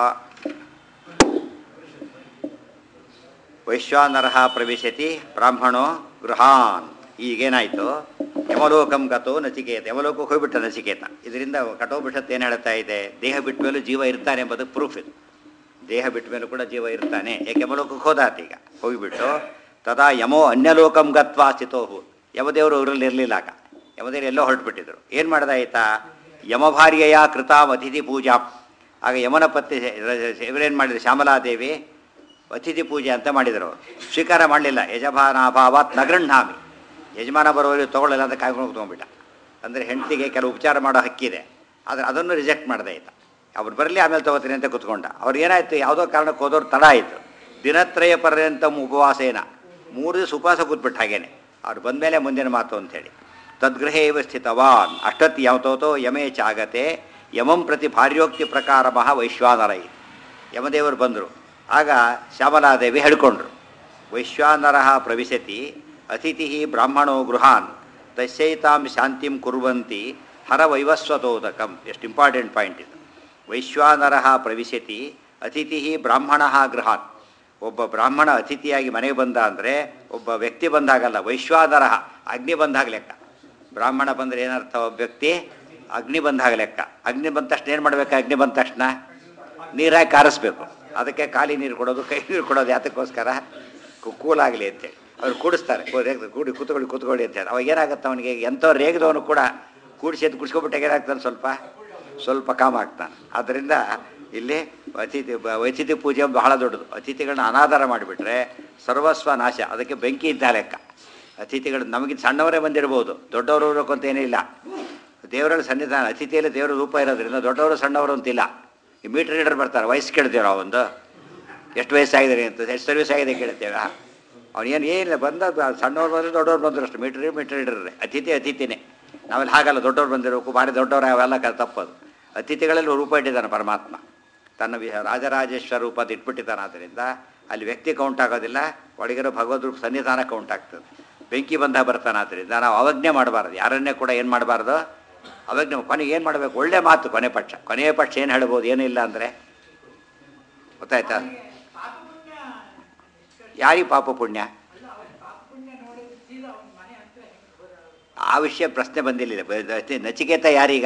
ವೈಶ್ವಾನರಃ ಪ್ರವಿಶತಿ ಬ್ರಾಹ್ಮಣೋ ಗೃಹಾನ್ ಈಗೇನಾಯಿತು ಯಮಲೋಕಂ ಗತೋ ನಚಿಕೇತ ಯಮಲೋಕಕ್ಕೆ ಹೋಗ್ಬಿಟ್ಟ ನಚಿಕೇತ ಇದರಿಂದ ಕಠೋಪನಿಷತ್ತು ಏನು ಹೇಳ್ತಾ ಇದೆ ದೇಹ ಬಿಟ್ಟ ಮೇಲೂ ಜೀವ ಇರ್ತಾನೆ ಎಂಬುದು ಪ್ರೂಫ್ ಇದು ದೇಹ ಬಿಟ್ಟ ಮೇಲೂ ಕೂಡ ಜೀವ ಇರ್ತಾನೆ ಯಾಕೆ ಯಮಲೋಕಕ್ಕೆ ಹೋದಾತ ಈಗ ಹೋಗಿಬಿಟ್ಟು ತದಾ ಯಮೋ ಅನ್ಯಲೋಕಂ ಗತ್ವಾ ಸ್ಥಿತೋಹು ಯಮದೇವರು ಅವರಲ್ಲಿ ಇರಲಿಲ್ಲ ಆಗ ಯಮದೇವರು ಎಲ್ಲೋ ಹೊರಟುಬಿಟ್ಟಿದ್ರು ಏನು ಮಾಡ್ದಾಯ್ತಾ ಯಮಭಾರ್ಯಯ ಕೃತಾಂ ಅತಿಥಿ ಪೂಜಾ ಆಗ ಯಮನ ಪತ್ನಿ ಇವರೇನು ಮಾಡಿದ್ರು ಶ್ಯಾಮಲಾದೇವಿ ಅತಿಥಿ ಪೂಜೆ ಅಂತ ಮಾಡಿದರು ಅವರು ಸ್ವೀಕಾರ ಮಾಡಲಿಲ್ಲ ಯಜಮಾನಾಭಾವಾತ್ ನಗೃಣ್ಣಾಮಿ ಯಜಮಾನ ಬರೋರಿಗೆ ತೊಗೊಳ್ಳಲ್ಲ ಅಂತ ಕಾಯ್ಕೊಂಡು ತೊಗೊಂಡ್ಬಿಟ್ಟ ಅಂದರೆ ಹೆಂಡತಿಗೆ ಕೆಲವು ಉಪಚಾರ ಮಾಡೋ ಹಕ್ಕಿದೆ ಆದರೆ ಅದನ್ನು ರಿಜೆಕ್ಟ್ ಮಾಡ್ದೆ ಆಯ್ತಾ ಅವ್ರು ಬರಲಿ ಆಮೇಲೆ ತೊಗೋತೀನಿ ಅಂತ ಕುತ್ಕೊಂಡ ಅವ್ರು ಏನಾಯ್ತು ಯಾವುದೋ ಕಾರಣಕ್ಕೆ ಹೋದವ್ರು ತಡ ಆಯಿತು ದಿನತ್ರಯ ಪರ್ಯಂತ ಉಪವಾಸೇನ ಮೂರು ದಿವಸ ಉಪವಾಸ ಕೂತ್ಬಿಟ್ಟು ಹಾಗೇನೆ ಅವ್ರು ಬಂದಮೇಲೆ ಮುಂದಿನ ಮಾತು ಅಂಥೇಳಿ ತದ್ಗೃಹೇ ಇವ ಸ್ಥಿತವಾನ್ ಅಷ್ಟೊತ್ತಿ ಯಾವತೋತೋ ಯಮೇ ಚಾಗತೆ ಯಮಂ ಪ್ರತಿ ಭಾರ್ಯೋಕ್ತಿ ಪ್ರಕಾರ ಮಹ ವೈಶ್ವಾನರ ಯಮದೇವರು ಬಂದರು ಆಗ ಶ್ಯಾಮಲಾದೇವಿ ಹೇಳ್ಕೊಂಡ್ರು ವೈಶ್ವಾನರ ಪ್ರವಿಶತಿ ಅತಿಥಿ ಬ್ರಾಹ್ಮಣೋ ಗೃಹಾನ್ ತಸ್ಯೈತಾಂ ಶಾಂತಿಂ ಕುರ್ವಂತಿ ಹರವೈವಸ್ವತೋದಕಂ ಎಷ್ಟು ಇಂಪಾರ್ಟೆಂಟ್ ಪಾಯಿಂಟ್ ಇದು ವೈಶ್ವಾನರ ಪ್ರವಿಶತಿ ಅತಿಥಿ ಬ್ರಾಹ್ಮಣ ಗೃಹಾನ್ ಒಬ್ಬ ಬ್ರಾಹ್ಮಣ ಅತಿಥಿಯಾಗಿ ಮನೆಗೆ ಬಂದ ಅಂದರೆ ಒಬ್ಬ ವ್ಯಕ್ತಿ ಬಂದಾಗಲ್ಲ ವೈಶ್ವಾನರ ಅಗ್ನಿ ಬಂದಾಗ ಲೆಕ್ಕ ಬ್ರಾಹ್ಮಣ ಬಂದರೆ ಏನರ್ಥ ಒಬ್ಬ ವ್ಯಕ್ತಿ ಅಗ್ನಿ ಬಂದಾಗ ಲೆಕ್ಕ ಅಗ್ನಿ ಬಂದ ತಕ್ಷಣ ಏನು ಮಾಡಬೇಕು ಅಗ್ನಿ ಬಂದ ತಕ್ಷಣ ನೀರಾಗಿ ಕಾರಿಸ್ಬೇಕು ಅದಕ್ಕೆ ಖಾಲಿ ನೀರು ಕೊಡೋದು ಕೈ ನೀರು ಕೊಡೋದು ಯಾತಕ್ಕೋಸ್ಕರ ಕು- ಕೂಲಾಗಲಿ ಅಂತೇಳಿ ಅವ್ರು ಕೂಡಿಸ್ತಾರೆ ಕೂ- ರೇಗ್- ಕೂಡಿ ಕೂತ್ಕೊಳ್ಳಿ ಕೂತ್ಕೊಳ್ಳಿ ಅಂತೇಳಿ ಅವಾಗ ಏನಾಗುತ್ತೆ ಅವನಿಗೆ ಎಂಥೋ ರೇಗದವನು ಕೂಡ ಕೂಡಿಸಿ ಎದ್ದು ಕುಡಿಸ್ಕೊಬಿಟ್ಟಾಗ ಏನಾಗ್ತಾನೆ ಸ್ವಲ್ಪ ಸ್ವಲ್ಪ ಕಾಮ ಆಗ್ತಾನೆ ಆದ್ದರಿಂದ ಇಲ್ಲಿ ಅತಿಥಿ ಬ- ಅತಿಥಿ ಪೂಜೆ ಬಹಳ ದೊಡ್ಡದು ಅತಿಥಿಗಳನ್ನ ಅನಾದರ ಮಾಡಿಬಿಟ್ರೆ ಸರ್ವಸ್ವ ನಾಶ ಅದಕ್ಕೆ ಬೆಂಕಿ ಇದ್ದ ಲೆಕ್ಕ ಅತಿಥಿಗಳು ನಮಗಿಂತ ಸಣ್ಣವರೇ ಬಂದಿರ್ಬೋದು ದೊಡ್ಡವರು ಇರಬೇಕು ಅಂತ ಏನಿಲ್ಲ ದೇವರಲ್ಲಿ ಸನ್ನಿಧಾನ ಅತಿಥಿಯಲ್ಲಿ ದೇವರ ರೂಪ ಇರೋದ್ರಿಂದ ದೊಡ್ಡವರು ಸಣ್ಣವರು ಅಂತಿಲ್ಲ ಈ ಮೀಟರ್ ರೀಡರ್ ಬರ್ತಾರೆ ವಯಸ್ಸು ಕೇಳ್ತೇವೆ ನಾವು ಒಂದು ಎಷ್ಟು ವಯಸ್ಸಾಗಿದೆ ಅಂತ ಎಷ್ಟು ಸರ್ವಿಸ್ ಆಗಿದೆ ಕೇಳ್ತೇವೆ ಅವ್ನು ಏನು ಏನಿಲ್ಲ ಬಂದ ಸಣ್ಣವ್ರು ಬಂದರೆ ದೊಡ್ಡವ್ರು ಬಂದರು ಅಷ್ಟು ಮೀಟರ್ ಮೀಟರ್ ಇಡರ್ರೆ ಅತಿಥಿ ಅತಿಥಿನೇ ನಾವೆಲ್ಲ ಹಾಗಲ್ಲ ದೊಡ್ಡವ್ರು ಬಂದಿರಬೇಕು ಭಾರಿ ದೊಡ್ಡವರು ಅವೆಲ್ಲ ಕ ತಪ್ಪದು ಅತಿಥಿಗಳಲ್ಲಿ ರೂಪ ಇಟ್ಟಿದ್ದಾನೆ ಪರಮಾತ್ಮ ತನ್ನ ವಿ ರಾಜರಾಜೇಶ್ವರ ರೂಪ ಅದು ಇಟ್ಬಿಟ್ಟಿದ್ದಾನೆ ಆದ್ದರಿಂದ ಅಲ್ಲಿ ವ್ಯಕ್ತಿ ಕೌಂಟ್ ಆಗೋದಿಲ್ಲ ಒಳಗಿರೋ ಭಗವದ್ ರೂಪ ಸನ್ನಿಧಾನ ಕೌಂಟ್ ಆಗ್ತದೆ ಬೆಂಕಿ ಬಂದ ಬರ್ತಾನೆ ಆದ್ದರಿಂದ ನಾವು ಅವಜ್ಞೆ ಮಾಡಬಾರ್ದು ಯಾರನ್ನೇ ಕೂಡ ಏನು ಮಾಡಬಾರ್ದು ಅವಜ್ಞೆ ಕೊನೆಗೆ ಏನು ಮಾಡಬೇಕು ಒಳ್ಳೆ ಮಾತು ಕೊನೆ ಪಕ್ಷ ಕೊನೆಯ ಪಕ್ಷ ಏನು ಹೇಳ್ಬೋದು ಏನಿಲ್ಲ ಅಂದರೆ ಗೊತ್ತಾಯ್ತಾ ಯಾರಿಗೆ ಪಾಪ ಪುಣ್ಯ ಆ ವಿಷಯ ಪ್ರಶ್ನೆ ಬಂದಿಲ್ಲ ಬ- ನಚಿಕೇತ ಯಾರೀಗ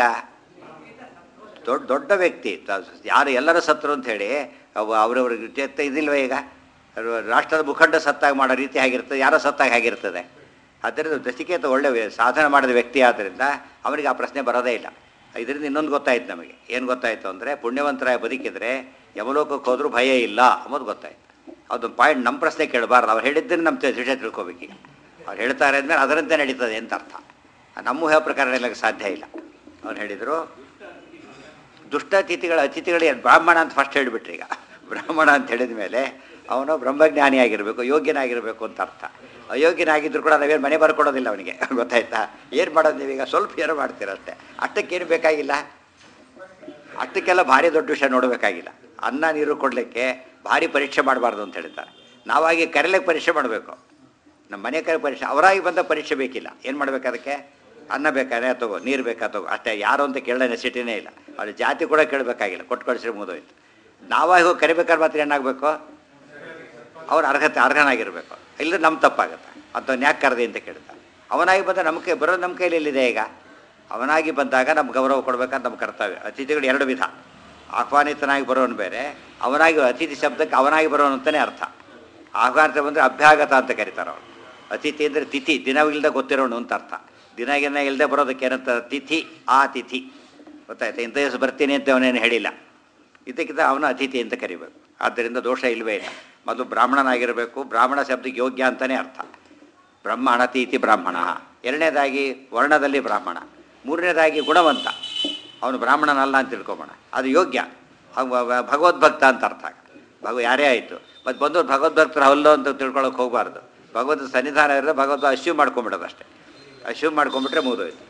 ದೊಡ್ಡ ದೊಡ್ಡ ವ್ಯಕ್ತಿ ತ- ಯಾರು ಎಲ್ಲರೂ ಸತ್ರು ಅಂತ ಹೇಳಿ ಅವು ಅವರವ್ರ ಜೊತೆ ಇದಿಲ್ವ ಈಗ ಅವ್ರು ರಾಷ್ಟ್ರದ ಮುಖಂಡ ಸತ್ತಾಗ ಮಾಡೋ ರೀತಿ ಆಗಿರ್ತದೆ ಯಾರೋ ಸತ್ತಾಗ ಆಗಿರ್ತದೆ ಆದ್ದರಿಂದ ನಚಿಕೇತ ಒಳ್ಳೆ ವ್ಯ- ಸಾಧನೆ ಮಾಡಿದ ವ್ಯಕ್ತಿ ಆದ್ದರಿಂದ ಅವನಿಗೆ ಆ ಪ್ರಶ್ನೆ ಬರೋದೇ ಇಲ್ಲ ಇದರಿಂದ ಇನ್ನೊಂದು ಗೊತ್ತಾಯ್ತು ನಮಗೆ ಏನು ಗೊತ್ತಾಯ್ತು ಅಂದರೆ ಪುಣ್ಯವಂತರಾಗಿ ಬದುಕಿದ್ರೆ ಯಮಲೋಕಕ್ಕೆ ಹೋದ್ರೂ ಭಯ ಇಲ್ಲ ಅನ್ನೋದು ಗೊತ್ತಾಯ್ತು ಅದೊಂದು ಪಾಯಿಂಟ್ ನಮ್ಮ ಪ್ರಶ್ನೆ ಕೇಳಬಾರ್ದು ಅವ್ರು ಹೇಳಿದ್ದನ್ನು ನಮ್ಮ ವಿಷಯ ತಿಳ್ಕೊಬೇಕೀಗ ಅವ್ರು ಹೇಳ್ತಾರೆ ಅಂದಮೇಲೆ ಅದರಂತೆ ನಡೀತದೆ ಅಂತ ಅರ್ಥ ನಮ್ಮ ಊಹೆ ಪ್ರಕಾರ ಹೇಳಕ್ಕೆ ಸಾಧ್ಯ ಇಲ್ಲ ಅವ್ರು ಹೇಳಿದರು ದುಷ್ಟ ಅತಿಥಿಗಳ ಅತಿಥಿಗಳು ಏನು ಬ್ರಾಹ್ಮಣ ಅಂತ ಫಸ್ಟ್ ಹೇಳಿಬಿಟ್ರಿ ಈಗ ಬ್ರಾಹ್ಮಣ ಅಂತ ಹೇಳಿದ ಮೇಲೆ ಅವನು ಬ್ರಹ್ಮಜ್ಞಾನಿಯಾಗಿರಬೇಕು ಯೋಗ್ಯನಾಗಿರಬೇಕು ಅಂತ ಅರ್ಥ ಅಯೋಗ್ಯನಾಗಿದ್ರು ಕೂಡ ನಾವೇನು ಮನೆ ಬರ್ಕೊಡೋದಿಲ್ಲ ಅವನಿಗೆ ಗೊತ್ತಾಯ್ತಾ ಏನು ಮಾಡೋದು ನೀವೀಗ ಸ್ವಲ್ಪ ಏನೋ ಮಾಡ್ತೀರಷ್ಟೇ ಅಷ್ಟಕ್ಕೇನು ಬೇಕಾಗಿಲ್ಲ ಅಷ್ಟಕ್ಕೆಲ್ಲ ಭಾರಿ ದೊಡ್ಡ ವಿಷಯ ನೋಡಬೇಕಾಗಿಲ್ಲ ಅನ್ನ ನೀರು ಕೊಡಲಿಕ್ಕೆ ಭಾರಿ ಪರೀಕ್ಷೆ ಮಾಡಬಾರ್ದು ಅಂತ ಹೇಳ್ತಾರೆ ನಾವಾಗಿ ಕರೆಲಿಕ್ಕೆ ಪರೀಕ್ಷೆ ಮಾಡಬೇಕು ನಮ್ಮ ಮನೆ ಕರೆ ಪರೀಕ್ಷೆ ಅವರಾಗಿ ಬಂದ ಪರೀಕ್ಷೆ ಬೇಕಿಲ್ಲ ಏನು ಮಾಡ್ಬೇಕು ಅದಕ್ಕೆ ಅನ್ನ ಬೇಕಾದ್ರೆ ತಗೋ ನೀರು ಬೇಕಾ ತಗೋ ಅಷ್ಟೇ ಯಾರು ಅಂತ ಕೇಳೋ ನೆಸಿಟಿನೇ ಇಲ್ಲ ಅವ್ರ ಜಾತಿ ಕೂಡ ಕೇಳಬೇಕಾಗಿಲ್ಲ ಕೊಟ್ಟು ಕಳಿಸ್ರೆ ಮುಗಿದೋಯ್ತು ನಾವಾಗಿ ಹೋಗಿ ಕರಿಬೇಕಾದ್ರೆ ಮಾತ್ರ ಏನಾಗಬೇಕು ಅವ್ರು ಅರ್ಹತೆ ಅರ್ಹನಾಗಿರಬೇಕು ಇಲ್ಲದ್ರೆ ನಮ್ಮ ತಪ್ಪಾಗುತ್ತೆ ಅಂಥವ್ನು ಯಾಕೆ ಕರೆದೆ ಅಂತ ಕೇಳ್ತಾರೆ ಅವನಾಗಿ ಬಂದ ನಮ್ಮ ಕೈ ಬರೋದು ನಮ್ಮ ಕೈಲಿ ಎಲ್ಲಿದೆ ಈಗ ಅವನಾಗಿ ಬಂದಾಗ ನಮ್ಗೆ ಗೌರವ ಕೊಡ್ಬೇಕಂತ ನಮ್ಮ ಕರ್ತವ್ಯ ಅತಿಥಿಗಳು ಎರಡು ವಿಧ ಆಹ್ವಾನಿತನಾಗಿ ಬರೋನು ಬೇರೆ ಅವನಾಗಿ ಅತಿಥಿ ಶಬ್ದಕ್ಕೆ ಅವನಾಗಿ ಬರೋನು ಅಂತಲೇ ಅರ್ಥ ಆಹ್ವಾನಿತ ಬಂದರೆ ಅಭ್ಯಾಗತ ಅಂತ ಕರೀತಾರೆ ಅವನು ಅತಿಥಿ ಅಂದರೆ ತಿಥಿ ದಿನವಿಲ್ಲದೆ ಗೊತ್ತಿರೋನು ಅಂತ ಅರ್ಥ ದಿನ ಗಿನ ಇಲ್ಲದೆ ಬರೋದಕ್ಕೆ ಏನಂತ ತಿಥಿ ಆ ತಿಥಿ ಗೊತ್ತಾಯ್ತಾ ಇಂಥ ದಿವಸ ಬರ್ತೀನಿ ಅಂತ ಅವನೇನು ಹೇಳಿಲ್ಲ ಇದಕ್ಕಿಂತ ಅವನು ಅತಿಥಿ ಅಂತ ಕರಿಬೇಕು ಆದ್ದರಿಂದ ದೋಷ ಇಲ್ಲವೇ ಇಲ್ಲ ಮೊದಲು ಬ್ರಾಹ್ಮಣನಾಗಿರಬೇಕು ಬ್ರಾಹ್ಮಣ ಶಬ್ದಕ್ಕೆ ಯೋಗ್ಯ ಅಂತಲೇ ಅರ್ಥ ಬ್ರಹ್ಮ ಅಣತೀತಿ ಬ್ರಾಹ್ಮಣ ಎರಡನೇದಾಗಿ ವರ್ಣದಲ್ಲಿ ಬ್ರಾಹ್ಮಣ ಮೂರನೇದಾಗಿ ಗುಣವಂತ ಅವನು ಬ್ರಾಹ್ಮಣನಲ್ಲ ಅಂತ ತಿಳ್ಕೊಬೋಣ ಅದು ಯೋಗ್ಯ ಅವ- ಅವ ಭಗವದ್ಭಕ್ತ ಅಂತ ಅರ್ಥ ಭಗವ ಯಾರೇ ಆಯಿತು ಮತ್ತು ಬಂದವ್ರು ಭಗವದ್ಭಕ್ತರು ಅಲ್ಲೋ ಅಂತ ತಿಳ್ಕೊಳಕ್ಕೆ ಹೋಗಬಾರ್ದು ಭಗವದ್ ಸನ್ನಿಧಾನ ಇರೋದು ಭಗವದ್ ಅಶ್ಯೂವ್ ಮಾಡ್ಕೊಂಬಿಡೋದು ಅಷ್ಟೇ ಅಶ್ಯೂವ್ ಮಾಡ್ಕೊಂಬಿಟ್ರೆ ಮುಗಿದೋಯ್ತು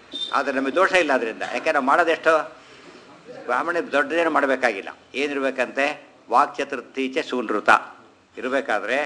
ಆದರೆ ನಮಗೆ ದೋಷ ಇಲ್ಲ ಅದರಿಂದ ಯಾಕೆ ನಾವು ಮಾಡೋದೆಷ್ಟು ಬ್ರಾಹ್ಮಣ ದೊಡ್ಡದೇನು ಮಾಡಬೇಕಾಗಿಲ್ಲ ಏನಿರ್ಬೇಕಂತೆ ವಾಕ್ಚತುರ್ಥೀಚೆ ಶೂನ್ಋತ ಇರಬೇಕಾದ್ರೆ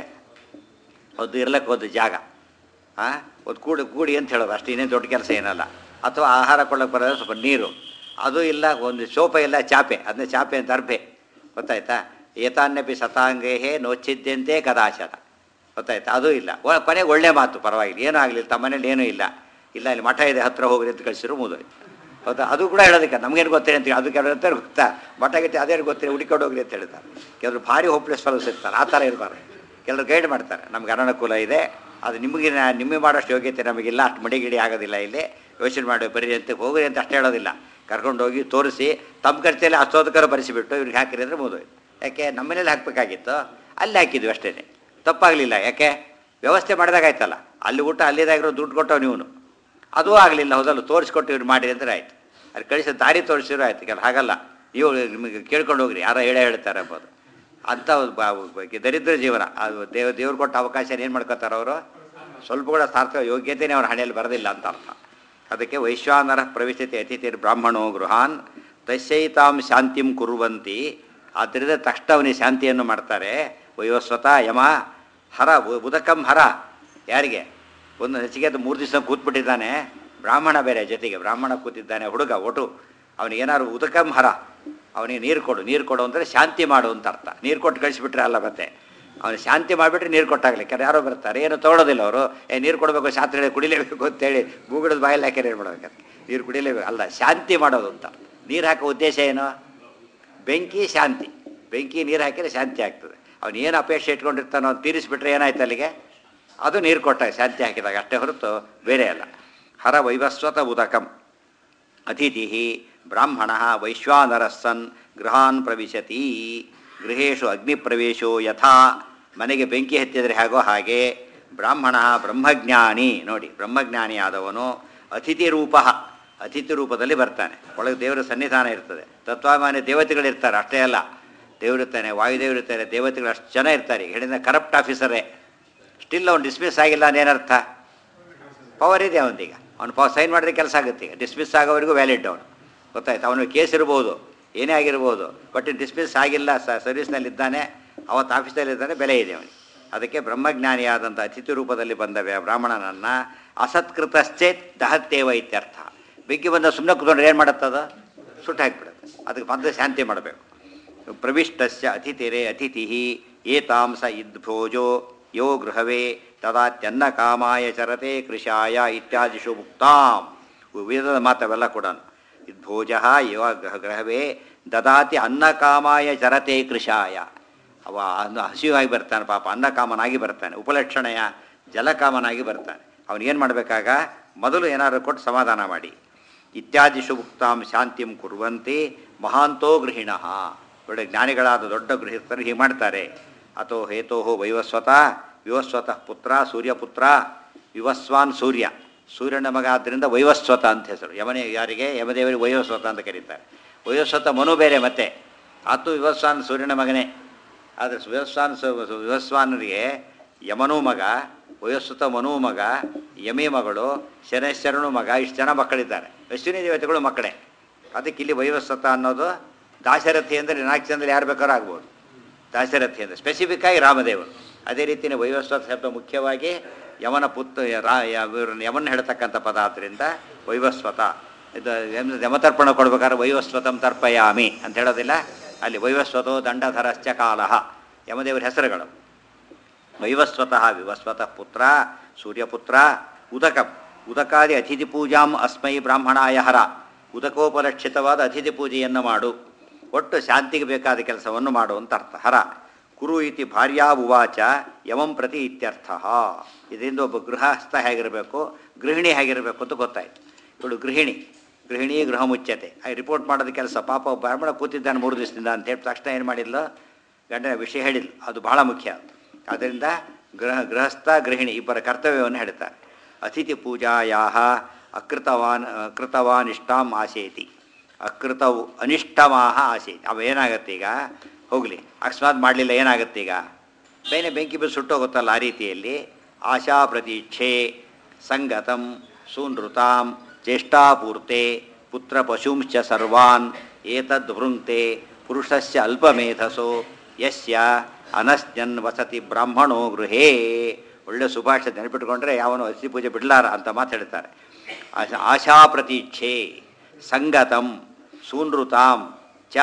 ಒಂದು ಇರ್ಲಕ್ಕೆ ಒಂದು ಜಾಗ ಹಾಂ ಒಂದು ಕೂಡಿ ಕೂಡಿ ಅಂತ ಹೇಳೋದು ಅಷ್ಟು ಇನ್ನೇನು ದೊಡ್ಡ ಕೆಲಸ ಏನಲ್ಲ ಅಥವಾ ಆಹಾರ ಕೊಡೋಕ್ಕೆ ಬರೋದು ಸ್ವಲ್ಪ ನೀರು ಅದು ಇಲ್ಲ ಒಂದು ಶೋಪ ಇಲ್ಲ ಚಾಪೆ ಅದನ್ನ ಚಾಪೆ ಅಂತ ಅರ್ಭೆ ಗೊತ್ತಾಯ್ತಾ ಏತಾನ್ಯಪಿ ಸತಾಂಗೇಹೇ ನೋಚ್ಚಿದ್ದಂತೆ ಕದಾಚನ ಗೊತ್ತಾಯ್ತಾ ಅದು ಇಲ್ಲ ಒ- ಕೊನೆಗೆ ಒಳ್ಳೆ ಮಾತು ಪರವಾಗಿಲ್ಲ ಏನೂ ಆಗಲಿಲ್ಲ ತಮ್ಮ ಮನೇಲಿ ಏನೂ ಇಲ್ಲ ಇಲ್ಲ ಇಲ್ಲಿ ಮಠ ಇದೆ ಹತ್ತಿರ ಹೋಗ್ರಿ ಅಂತ ಕಳಿಸಿರು ಮುಗಿದೋಯ್ತು ಹೌದಾ ಅದು ಕೂಡ ಹೇಳೋದಕ್ಕೆ ನಮಗೇನು ಗೊತ್ತಿಲ್ಲ ಅಂತ ಅದು ಕೆಲವರು ಅಂತಾರೆ ಗೊತ್ತಾ ಮಠ ಗೀತೆ ಅದೇನು ಗೊತ್ತಿಲ್ಲ ಹುಡುಕೊಂಡು ಹೋಗ್ರಿ ಅಂತ ಹೇಳ್ತಾರೆ ಕೆಲವರು ಭಾರಿ ಹೋಪ್ಲೆಸ್ ಫಲಸ್ ಇರ್ತಾರೆ ಆ ಥರ ಇರಬಾರ್ದು ಕೆಲವರು ಗೈಡ್ ಮಾಡ್ತಾರೆ ನಮ್ಗೆ ಅನನುಕೂಲ ಇದೆ ಅದು ನಿಮಗೆ ನಾ- ನಿಮಗೆ ಮಾಡೋಷ್ಟು ಯೋಗ್ಯತೆ ನಮಗಿಲ್ಲ ಅಷ್ಟು ಮಡಿಗಿಡಿ ಆಗೋದಿಲ್ಲ ಇಲ್ಲಿ ಯೋಚನೆ ಮಾಡಿ ಬರ್ರಿ ಅಂತ ಹೋಗ್ರಿ ಅಂತ ಅಷ್ಟೇ ಹೇಳೋದಿಲ್ಲ ಕರ್ಕೊಂಡು ಹೋಗಿ ತೋರಿಸಿ ತಮ್ಮ ಖರ್ಚಲ್ಲಿ ಅಷ್ಟೋದಕರ ಬರೆಸಿಬಿಟ್ಟು ಇವ್ರಿಗೆ ಹಾಕಿರಿ ಅಂದರೆ ಮುಗಿದೋಯ್ತು ಯಾಕೆ ನಮ್ಮ ಮನೇಲಿ ಹಾಕಬೇಕಾಗಿತ್ತು ಅಲ್ಲಿ ಹಾಕಿದ್ವಿ ಅಷ್ಟೇ ತಪ್ಪಾಗಲಿಲ್ಲ ಯಾಕೆ ವ್ಯವಸ್ಥೆ ಮಾಡಿದಾಗಾಯ್ತಲ್ಲ ಅಲ್ಲಿ ಊಟ ಅಲ್ಲಿದಾಗಿರೋ ದುಡ್ಡು ಕೊಟ್ಟವ್ ನೀವು ಅದೂ ಆಗಲಿಲ್ಲ ಹೌದಲ್ಲ ತೋರಿಸ್ಕೊಟ್ಟು ಇವ್ರು ಮಾಡಿ ಅಂದ್ರೆ ಆಯ್ತು ಅಲ್ಲಿ ಕಳಿಸಿ ದಾರಿ ತೋರಿಸಿರೋ ಆಯ್ತು ಕೆಲ ಹಾಗಲ್ಲ ನೀವು ನಿಮಗೆ ಕೇಳ್ಕೊಂಡು ಹೋಗ್ರಿ ಯಾರೋ ಹೇಳೇ ಹೇಳ್ತಾರೆ ಅಂಬೋದು ಅಂಥ ಒಂದು ಬಾ- ಬ- ದರಿದ್ರ ಜೀವನ ಅದು ದೇವ ದೇವ್ರು ಕೊಟ್ಟ ಅವಕಾಶ ಏನು ಮಾಡ್ಕೋತಾರೆ ಅವರು ಸ್ವಲ್ಪ ಕೂಡ ಸಾರ್ಥಕ ಯೋಗ್ಯತೆನೇ ಅವ್ರ ಹಣೆಯಲ್ಲಿ ಬರೋದಿಲ್ಲ ಅಂತ ಅರ್ಥ ಅದಕ್ಕೆ ವೈಶ್ವಾನರ ಪ್ರವಿಶತೆ ಅತಿಥಿರ್ ಬ್ರಾಹ್ಮಣೋ ಗೃಹಾನ್ ತಸ್ಯೈತಾಂ ಶಾಂತಿಂ ಕುರುವಂತಿ ಆದ್ದರಿಂದ ತಕ್ಷಣ ಅವನಿಗೆ ಶಾಂತಿಯನ್ನು ಮಾಡ್ತಾರೆ ವಯೋಸ್ವತ ಯಮ ಹರ ಉ- ಉದಕಂ ಹರ ಯಾರಿಗೆ ಒಂದು ನಚಿಕೇತ ಮೂರು ದಿವಸ ಕೂತ್ಬಿಟ್ಟಿದ್ದಾನೆ ಬ್ರಾಹ್ಮಣ ಬೇರೆ ಜೊತೆಗೆ ಬ್ರಾಹ್ಮಣ ಕೂತಿದ್ದಾನೆ ಹುಡುಗ ಒಟು ಅವನಿಗೆ ಏನಾದ್ರು ಉದಕಂ ಹರ ಅವನಿಗೆ ನೀರು ಕೊಡು ನೀರು ಕೊಡು ಅಂದರೆ ಶಾಂತಿ ಮಾಡು ಅಂತ ಅರ್ಥ ನೀರು ಕೊಟ್ಟು ಕಳಿಸಿಬಿಟ್ರೆ ಅಲ್ಲ ಮತ್ತೆ ಅವನು ಶಾಂತಿ ಮಾಡಿಬಿಟ್ರೆ ನೀರು ಕೊಟ್ಟಾಗಲಿ ಯಾರು ಯಾರೋ ಬರ್ತಾರೆ ಏನು ತೊಗೊಳೋದಿಲ್ಲ ಅವರು ಏ ನೀರು ಕೊಡಬೇಕು ಶಾಸ್ತ್ರ ಹೇಳಿ ಕುಡಿಲೇಬೇಕು ಅಂತೇಳಿ ಗೂಗಡದ ಬಾಯಲ್ಲಿ ಹಾಕಿ ಏನು ಮಾಡ್ಬೇಕು ನೀರು ಕುಡಿಲೇಬೇಕು ಅಲ್ಲ ಶಾಂತಿ ಮಾಡೋದು ಅಂತ ನೀರು ಹಾಕೋ ಉದ್ದೇಶ ಏನು ಬೆಂಕಿ ಶಾಂತಿ ಬೆಂಕಿ ನೀರು ಹಾಕಿದ್ರೆ ಶಾಂತಿ ಆಗ್ತದೆ ಅವನು ಏನು ಅಪೇಕ್ಷೆ ಇಟ್ಕೊಂಡಿರ್ತಾನೋ ಅದು ತೀರಿಸಿಬಿಟ್ರೆ ಏನಾಯ್ತು ಅಲ್ಲಿಗೆ ಅದು ನೀರು ಕೊಟ್ಟಾಗ ಶಾಂತಿ ಹಾಕಿದಾಗ ಅಷ್ಟೇ ಹೊರತು ಬೇರೆ ಅಲ್ಲ ಹರ ವೈವಸ್ವತ ಉದಕಂ ಅತಿಥಿ ಬ್ರಾಹ್ಮಣ ವೈಶ್ವಾನರಸ್ಸನ್ ಗೃಹಾನ್ ಪ್ರವಿಶತಿ ಗೃಹೇಶು ಅಗ್ನಿಪ್ರವೇಶೋ ಯಥಾ ಮನೆಗೆ ಬೆಂಕಿ ಹತ್ತಿದರೆ ಹೇಗೋ ಹಾಗೆ ಬ್ರಾಹ್ಮಣ ಬ್ರಹ್ಮಜ್ಞಾನಿ ನೋಡಿ ಬ್ರಹ್ಮಜ್ಞಾನಿ ಆದವನು ಅತಿಥಿ ರೂಪ ಅತಿಥಿ ರೂಪದಲ್ಲಿ ಬರ್ತಾನೆ ಒಳಗೆ ದೇವರ ಸನ್ನಿಧಾನ ಇರ್ತದೆ ತತ್ವಾಮಾನ್ಯ ದೇವತೆಗಳಿರ್ತಾರೆ ಅಷ್ಟೇ ಅಲ್ಲ ದೇವರಿರ್ತಾನೆ ವಾಯುದೇವರಿರ್ತಾರೆ ದೇವತೆಗಳು ಅಷ್ಟು ಜನ ಇರ್ತಾರೆ ಹೇಳಿದ ಕರಪ್ಟ್ ಆಫೀಸರೇ ಸ್ಟಿಲ್ ಅವ್ನು ಡಿಸ್ಮಿಸ್ ಆಗಿಲ್ಲ ಅಂದೇನರ್ಥ ಪವರ್ ಇದೆ ಅವನಿಗೆ ಅವ್ನು ಪವರ್ ಸೈನ್ ಮಾಡಿದ್ರೆ ಕೆಲಸ ಆಗುತ್ತೆ ಈಗ ಡಿಸ್ಮಿಸ್ ಆಗೋವರೆಗೂ ವ್ಯಾಲಿಡ್ ಅವನು ಗೊತ್ತಾಯ್ತು ಅವನು ಕೇಸ್ ಇರ್ಬೋದು ಏನೇ ಆಗಿರ್ಬೋದು ಬಟ್ ಡಿಸ್ಮಿಸ್ ಆಗಿಲ್ಲ ಸ ಸರ್ವಿಸ್ನಲ್ಲಿದ್ದಾನೆ ಅವತ್ತು ಆಫೀಸಲ್ಲಿದ್ದಾನೆ ಬೆಲೆ ಇದೆ ಅವನಿಗೆ ಅದಕ್ಕೆ ಬ್ರಹ್ಮಜ್ಞಾನಿಯಾದಂಥ ಅತಿಥಿ ರೂಪದಲ್ಲಿ ಬಂದ ವ್ಯ- ಬ್ರಾಹ್ಮಣನನ್ನು ಅಸತ್ಕೃತಶ್ಚೇತ್ ದಹತ್ತೇವ ಇತ್ಯರ್ಥ ಬೆಂಕಿ ಬಂದ ಸುಮ್ಮನೆ ಕೂತ್ಕೊಂಡ್ರೆ ಏನು ಮಾಡುತ್ತದ ಸುಟ್ಟು ಹಾಕಿಬಿಡುತ್ತೆ ಅದಕ್ಕೆ ಬಂದು ಶಾಂತಿ ಮಾಡಬೇಕು ಪ್ರವಿಷ್ಟಸ್ಯ ಅತಿಥಿರೇ ಅತಿಥಿ ಏತಾಂಸ ಇದ್ಭೋಜೋ ಯೋ ಗೃಹವೇ ತದಾತ್ಯನ್ನ ಕಾಮಾಯ ಚರತೆ ಕೃಷಾಯ ಇತ್ಯಾದಿಷು ಮುಕ್ತಾಂ ವೇದದ ಮಾತವೆಲ್ಲ ಕೂಡ ಇದ್ಭೋಜ ಯೋ ಗೃಹ ಗೃಹವೇ ದದಾತಿ ಅನ್ನ ಕಾಮಾಯ ಚರತೆ ಕೃಷಾಯ ಅವ ಅನ್ನ ಹಸಿವಾಗಿ ಬರ್ತಾನೆ ಪಾಪ ಅನ್ನಕಾಮನಾಗಿ ಬರ್ತಾನೆ ಉಪಲಕ್ಷಣೆಯ ಜಲಕಾಮನಾಗಿ ಬರ್ತಾನೆ ಅವನಿಗೇನು ಮಾಡಬೇಕಾಗ ಮೊದಲು ಏನಾದರೂ ಕೊಟ್ಟು ಸಮಾಧಾನ ಮಾಡಿ ಇತ್ಯಾದಿಷು ಮುಕ್ತಾಂ ಶಾಂತಿಂ ಕುರುವಂತೆ ಮಹಾಂತೋ ಗೃಹಿಣಃ ಒಳ್ಳೆ ಜ್ಞಾನಿಗಳಾದ ದೊಡ್ಡ ಗೃಹಸ್ಥರು ಹೀಗೆ ಮಾಡ್ತಾರೆ ಅಥೋ ಹೇತೋ ವೈವಸ್ವತ ವಿವಸ್ವತಃ ಪುತ್ರ ಸೂರ್ಯಪುತ್ರ ವಿವಸ್ವಾನ್ ಸೂರ್ಯ ಸೂರ್ಯನ ಮಗ ಆದ್ದರಿಂದ ವೈವಸ್ವತ ಅಂತ ಹೆಸರು ಯಮನೇ ಯಾರಿಗೆ ಯಮದೇವರಿಗೆ ವೈವಸ್ವತ ಅಂತ ಕರೀತಾರೆ ವೈವಸ್ವತ ಮನು ಬೇರೆ ಮತ್ತೆ ಆತು ವಿವಸ್ವಾನ್ ಸೂರ್ಯನ ಮಗನೇ ಆದರೆ ವಿವಸ್ವಾನ್ ಸ- ವಿವಸ್ವಾನರಿಗೆ ಯಮನೂ ಮಗ ವಯಸ್ಸುತ ಮನೂ ಮಗ ಯಮಿ ಮಗಳು ಶನೇಶ್ವರನು ಮಗ ಇಷ್ಟು ಜನ ಮಕ್ಕಳಿದ್ದಾರೆ ಅಶ್ವಿನಿ ದೇವತೆಗಳು ಮಕ್ಕಳೇ ಅದಕ್ಕೆ ಇಲ್ಲಿ ವೈವಸ್ವತ ಅನ್ನೋದು ದಾಶರಥಿ ಅಂದರೆ ನಾಲ್ಕು ಜನದಲ್ಲಿ ಯಾರು ಬೇಕಾದ್ರೂ ಆಗ್ಬೋದು ದಾಶರಥಿ ಅಂದರೆ ಸ್ಪೆಸಿಫಿಕ್ ಆಗಿ ರಾಮದೇವರು ಅದೇ ರೀತಿಯೇ ವೈವಸ್ವತ ಶಬ್ದ ಮುಖ್ಯವಾಗಿ ಯಮನ ಪುತ್ರ ರಾ ಇವ್ರನ್ನ ಯಮನ್ ಹೇಳ್ತಕ್ಕಂಥ ಪದ ಆದ್ದರಿಂದ ವೈವಸ್ವತ ಇದು ಯಮ- ಯಮತರ್ಪಣ ಕೊಡ್ಬೇಕಾದ್ರೆ ವೈವಸ್ವತಂ ತರ್ಪಯಾಮಿ ಅಂತ ಹೇಳೋದಿಲ್ಲ ಅಲ್ಲಿ ವೈವಸ್ವತೋ ದಂಡಧರಶ್ಚ ಕಾಲಃ ಯಮದೇವರ ಹೆಸರುಗಳು ವೈವಸ್ವತಃ ವಿವಸ್ವತಃ ಪುತ್ರ ಸೂರ್ಯಪುತ್ರ ಉದಕಂ ಉದಕಾದಿ ಅತಿಥಿ ಪೂಜಾಂ ಅಸ್ಮೈ ಬ್ರಾಹ್ಮಣಾಯ ಹರ ಉದಕೋಪಲಕ್ಷಿತವಾದ ಅತಿಥಿ ಪೂಜೆಯನ್ನು ಮಾಡು ಒಟ್ಟು ಶಾಂತಿಗೆ ಬೇಕಾದ ಕೆಲಸವನ್ನು ಮಾಡು ಅಂತ ಅರ್ಥ ಹರ ಕುರು ಇತಿ ಭಾರ್ಯಾ ಉವಾಚ ಯಮಂ ಪ್ರತಿ ಇತ್ಯರ್ಥ ಇದರಿಂದ ಒಬ್ಬ ಗೃಹಸ್ಥ ಹೇಗಿರಬೇಕು ಗೃಹಿಣಿ ಹೇಗಿರಬೇಕು ಅಂತ ಗೊತ್ತಾಯ್ತು ಇವಳು ಗೃಹಿಣಿ ಗೃಹಿಣಿ ಗೃಹ ಮುಚ್ಚತೆ ರಿಪೋರ್ಟ್ ಮಾಡೋದು ಕೆಲಸ ಪಾಪ ಒಬ್ಬ ಬ್ರಾಹ್ಮಣ ಕೂತಿದ್ದಾನೆ ಮೂರು ದಿವಸದಿಂದ ಅಂತ ಹೇಳಿ ತಕ್ಷಣ ಏನು ಮಾಡಿಲ್ಲ ಗಂಡನ ವಿಷಯ ಹೇಳಿಲ್ಲ ಅದು ಬಹಳ ಮುಖ್ಯ ಆದ್ದರಿಂದ ಗೃಹ ಗೃಹಸ್ಥ ಗೃಹಿಣಿ ಇಬ್ಬರ ಕರ್ತವ್ಯವನ್ನು ಹೇಳ್ತಾರೆ ಅತಿಥಿ ಪೂಜಾಯಾ ಅಕೃತವಾನ್ ಅಕೃತವಾನ್ ಇಷ್ಟಾಂ ಆಸೇತಿ ಅಕೃತವು ಅನಿಷ್ಟಮಾಹ ಆಸೇತಿ ಅವ ಏನಾಗತ್ತೆ ಈಗ ಹೋಗಲಿ ಅಕಸ್ಮಾತ್ ಮಾಡಲಿಲ್ಲ ಏನಾಗುತ್ತೆ ಈಗ ಬೇನೆ ಬೆಂಕಿ ಬಿದ್ದು ಸುಟ್ಟೋಗುತ್ತಲ್ಲ ಆ ರೀತಿಯಲ್ಲಿ ಆಶಾ ಪ್ರತೀಕ್ಷೆ ಸಂಗತಂ ಸೂನೃತಾಂ ಚೇಷ್ಟಾಪೂರ್ತೆ ಪುತ್ರ ಪಶುಂಶ್ಚ ಸರ್ವಾನ್ ಏತದ್ ವೃಂಕ್ತೆ ಪುರುಷಸ್ಯ ಅಲ್ಪಮೇಧಸೋ ಯಸ್ಯ ಅನಸ್ಜನ್ ವಸತಿ ಬ್ರಾಹ್ಮಣೋ ಗೃಹೇ ಒಳ್ಳೆ ಸುಭಾಷೆ ನೆನಪಿಟ್ಕೊಂಡ್ರೆ ಯಾವನು ಅಸ್ಥಿ ಪೂಜೆ ಬಿಡ್ಲಾರ ಅಂತ ಮಾತು ಹೇಳ್ತಾರೆ ಆಶಾ- ಆಶಾ ಪ್ರತೀಕ್ಷೆ ಸಂಗತಂ ಸೂನೃತಾಂ ಚ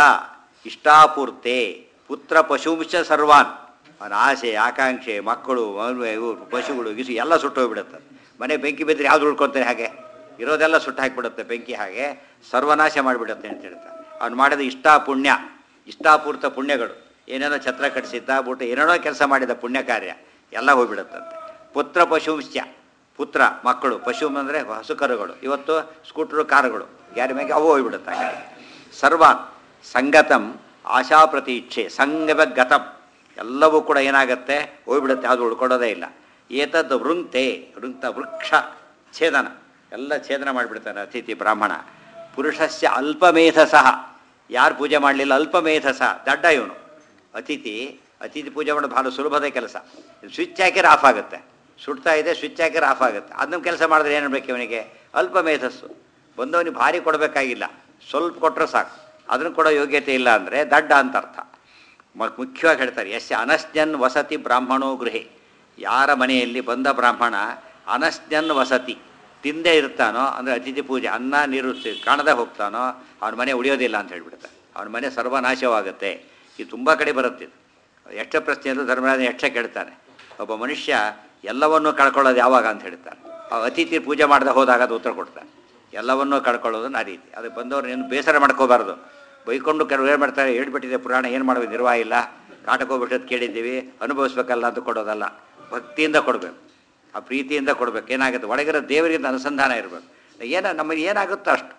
ಇಷ್ಟಾಪೂರ್ತೆ ಪುತ್ರ ಪಶುಂಶ ಸರ್ವಾನ್ ಅವನ ಆಸೆ ಆಕಾಂಕ್ಷೆ ಮಕ್ಕಳು ಮದುವೆ ಇವ್ರು ಪಶುಗಳು ಗಿಸು ಎಲ್ಲ ಸುಟ್ಟೋಗ್ಬಿಡುತ್ತೆ ಮನೆ ಬೆಂಕಿ ಬಿದ್ದರೆ ಯಾವ್ದು ಉಳ್ಕೊತಾರೆ ಹಾಗೆ ಇರೋದೆಲ್ಲ ಸುಟ್ಟು ಹಾಕಿಬಿಡುತ್ತೆ ಬೆಂಕಿ ಹಾಗೆ ಸರ್ವನಾಶ ಮಾಡಿಬಿಡುತ್ತೆ ಅಂತ ಹೇಳ್ತಾರೆ ಅವ್ನು ಮಾಡಿದ ಇಷ್ಟ ಪುಣ್ಯ ಇಷ್ಟಾಪೂರ್ತ ಪುಣ್ಯಗಳು ಏನೇನೋ ಛತ್ರ ಕಟ್ಟಿಸಿದ್ದ ಬಿಟ್ಟು ಏನೇನೋ ಕೆಲಸ ಮಾಡಿದ ಪುಣ್ಯ ಕಾರ್ಯ ಎಲ್ಲ ಹೋಗ್ಬಿಡುತ್ತಂತೆ ಪುತ್ರ ಪಶುಂಶ್ಚ ಪುತ್ರ ಮಕ್ಕಳು ಪಶು ಅಂದರೆ ಹಸು ಕರುಗಳು ಇವತ್ತು ಸ್ಕೂಟ್ರು ಕಾರುಗಳು ಯಾರ ಮೇಲೆ ಅವು ಹೋಗ್ಬಿಡುತ್ತೆ ಆ ಕಡೆ ಸರ್ವಾನ್ ಸಂಗತಂ ಆಶಾ ಪ್ರತೀಕ್ಷೆ ಸಂಗಮ ಗತಂ ಎಲ್ಲವೂ ಕೂಡ ಏನಾಗುತ್ತೆ ಹೋಗ್ಬಿಡುತ್ತೆ ಅದು ಉಳ್ಕೊಳ್ಳೋದೇ ಇಲ್ಲ ಏತದ್ ವೃಂಕ್ತೆ ವೃಂಕ್ತ ವೃಕ್ಷ ಛೇದನ ಎಲ್ಲ ಛೇದನ ಮಾಡಿಬಿಡ್ತಾನೆ ಅತಿಥಿ ಬ್ರಾಹ್ಮಣ ಪುರುಷಸ್ಯ ಅಲ್ಪಮೇಧಸಃ ಯಾರು ಪೂಜೆ ಮಾಡಲಿಲ್ಲ ಅಲ್ಪಮೇಧಸ ದಡ್ಡ ಇವನು ಅತಿಥಿ ಅತಿಥಿ ಪೂಜೆ ಮಾಡೋದು ಭಾಳ ಸುಲಭದ ಕೆಲಸ ಸ್ವಿಚ್ ಹಾಕಿದ್ರೆ ಆಫ್ ಆಗುತ್ತೆ ಸುಡ್ತಾ ಇದೆ ಸ್ವಿಚ್ ಹಾಕಿದ್ರೆ ಆಫ್ ಆಗುತ್ತೆ ಅದನ್ನ ಕೆಲಸ ಮಾಡಿದ್ರೆ ಏನು ಬೇಕು ಇವನಿಗೆ ಅಲ್ಪ ಮೇಧಸ್ಸು ಬಂದವನಿಗೆ ಭಾರಿ ಕೊಡಬೇಕಾಗಿಲ್ಲ ಸ್ವಲ್ಪ ಕೊಟ್ಟರೆ ಸಾಕು ಅದನ್ನು ಕೊಡೋ ಯೋಗ್ಯತೆ ಇಲ್ಲ ಅಂದರೆ ದಡ್ಡ ಅಂತ ಅರ್ಥ ಮ- ಮುಖ್ಯವಾಗಿ ಹೇಳ್ತಾರೆ ಯಶ ಅನಸ್ಜನ್ ವಸತಿ ಬ್ರಾಹ್ಮಣೋ ಗೃಹೆ ಯಾರ ಮನೆಯಲ್ಲಿ ಬಂದ ಬ್ರಾಹ್ಮಣ ಅನಸ್ಜನ್ ವಸತಿ ತಿಂದೇ ಇರ್ತಾನೋ ಅಂದರೆ ಅತಿಥಿ ಪೂಜೆ ಅನ್ನ ನೀರು ಸಿ- ಕಾಣದೇ ಹೋಗ್ತಾನೋ ಅವನ ಮನೆ ಉಳಿಯೋದಿಲ್ಲ ಅಂತ ಹೇಳ್ಬಿಡ್ತಾರೆ ಅವನ ಮನೆ ಸರ್ವನಾಶವಾಗುತ್ತೆ ಇದು ತುಂಬ ಕಡೆ ಬರುತ್ತೆ ಇದು ಯಕ್ಷ ಪ್ರಶ್ನೆಯಲ್ಲೂ ಧರ್ಮರಾಜನ ಯಕ್ಷ ಕೇಳ್ತಾನೆ ಒಬ್ಬ ಮನುಷ್ಯ ಎಲ್ಲವನ್ನೂ ಕಳ್ಕೊಳ್ಳೋದು ಯಾವಾಗ ಅಂತ ಹೇಳ್ತಾರೆ ಆ ಅತಿಥಿ ಪೂಜೆ ಮಾಡದೆ ಹೋದಾಗ ಅದು ಉತ್ತರ ಕೊಡ್ತಾನೆ ಎಲ್ಲವನ್ನೂ ಕಳ್ಕೊಳ್ಳೋದು ಆ ರೀತಿ ಅದಕ್ಕೆ ಬಂದವ್ರು ಏನು ಬೇಸರ ಮಾಡ್ಕೋಬಾರ್ದು ಬೈಕೊಂಡು ಕೆಲವು ಏನು ಮಾಡ್ತಾರೆ ಹೇಳ್ಬಿಟ್ಟಿದೆ ಪುರಾಣ ಏನು ಮಾಡೋದು ನಿರ್ವಾಹ ಇಲ್ಲ ಕಾಟಕೋಗ್ಬಿಟ್ಟದ್ದು ಕೇಳಿದ್ದೀವಿ ಅನುಭವಿಸ್ಬೇಕಲ್ಲ ಅಂತ ಕೊಡೋದಲ್ಲ ಭಕ್ತಿಯಿಂದ ಕೊಡಬೇಕು ಆ ಪ್ರೀತಿಯಿಂದ ಕೊಡಬೇಕು ಏನಾಗುತ್ತೆ ಒಳಗಿರೋ ದೇವರಿಂದ ಅನುಸಂಧಾನ ಇರಬೇಕು ಏನ ನಮಗೆ ಏನಾಗುತ್ತೋ ಅಷ್ಟು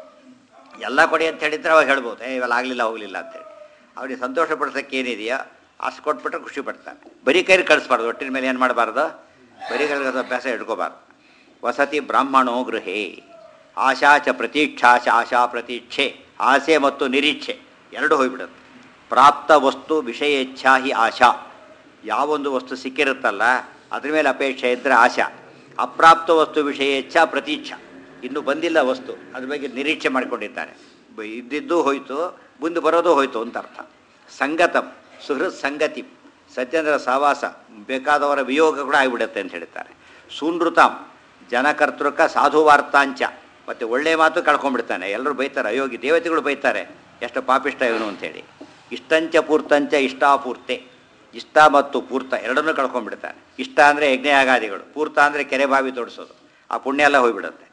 ಎಲ್ಲ ಕೊಡಿ ಅಂತ ಹೇಳಿದ್ರೆ ಅವಾಗ ಹೇಳ್ಬೋದು ಏ ಇವೆಲ್ಲ ಆಗಲಿಲ್ಲ ಹೋಗಲಿಲ್ಲ ಅಂತೇಳಿ ಅವನಿಗೆ ಸಂತೋಷ ಪಡಿಸೋಕ್ಕೆ ಏನಿದೆಯೋ ಅಷ್ಟು ಕೊಟ್ಬಿಟ್ರೆ ಖುಷಿ ಪಡ್ತಾನೆ ಬರೀ ಕೈಲಿ ಕಳಿಸ್ಬಾರ್ದು ಒಟ್ಟಿನ ಮೇಲೆ ಏನು ಮಾಡಬಾರ್ದು ಬರೀ ಕೈಲಿ ಅಭ್ಯಾಸ ಇಟ್ಕೋಬಾರ್ದು ವಸತಿ ಬ್ರಾಹ್ಮಣೋ ಗೃಹೇ ಆಶಾ ಚ ಪ್ರತೀಕ್ಷಾ ಚ ಆಶಾ ಪ್ರತೀಕ್ಷೆ ಆಸೆ ಮತ್ತು ನಿರೀಕ್ಷೆ ಎರಡು ಹೋಗ್ಬಿಡುತ್ತೆ ಪ್ರಾಪ್ತ ವಸ್ತು ವಿಷಯೇಚ್ಛಾ ಹಿ ಆಶಾ ಯಾವೊಂದು ವಸ್ತು ಸಿಕ್ಕಿರುತ್ತಲ್ಲ ಅದ್ರ ಮೇಲೆ ಅಪೇಕ್ಷೆ ಇದ್ದರೆ ಆಶಾ ಅಪ್ರಾಪ್ತ ವಸ್ತು ವಿಷಯೇಚ್ಛಾ ಪ್ರತೀಕ್ಷಾ ಇನ್ನೂ ಬಂದಿಲ್ಲ ವಸ್ತು ಅದ್ರ ಬಗ್ಗೆ ನಿರೀಕ್ಷೆ ಮಾಡಿಕೊಂಡಿದ್ದಾನೆ ಬ- ಇದ್ದಿದ್ದು ಹೋಯ್ತು ಮುಂದೆ ಬರೋದು ಹೋಯ್ತು ಅಂತ ಅರ್ಥ ಸಂಗತಂ ಸುಹೃತ್ ಸಂಗತಿ ಸತ್ಯೇಂದ್ರ ಸಹವಾಸ ಬೇಕಾದವರ ವಿಯೋಗ ಕೂಡ ಆಗಿಬಿಡುತ್ತೆ ಅಂತ ಹೇಳ್ತಾರೆ ಸೂನೃತಾಂ ಜನಕರ್ತೃಕ ಸಾಧುವಾರ್ತಾಂಚ ಮತ್ತು ಒಳ್ಳೆ ಮಾತು ಕಳ್ಕೊಂಡ್ಬಿಡ್ತಾನೆ ಎಲ್ಲರೂ ಬೈತಾರೆ ಅಯೋಗಿ ದೇವತೆಗಳು ಬೈತಾರೆ ಎಷ್ಟು ಪಾಪಿಷ್ಟ ಇವನು ಅಂತೇಳಿ ಇಷ್ಟಂಚ ಪೂರ್ತಂಚ ಇಷ್ಟಾಪೂರ್ತೆ ಇಷ್ಟ ಮತ್ತು ಪೂರ್ತ ಎರಡನ್ನೂ ಕಳ್ಕೊಂಡ್ಬಿಡ್ತಾನೆ ಇಷ್ಟ ಅಂದರೆ ಯಜ್ಞಯಾಗಾದಿಗಳು ಪೂರ್ತ ಅಂದರೆ ಕೆರೆ ಬಾವಿ ತೋಡಿಸೋದು ಆ ಪುಣ್ಯ ಎಲ್ಲ ಹೋಗ್ಬಿಡುತ್ತೆ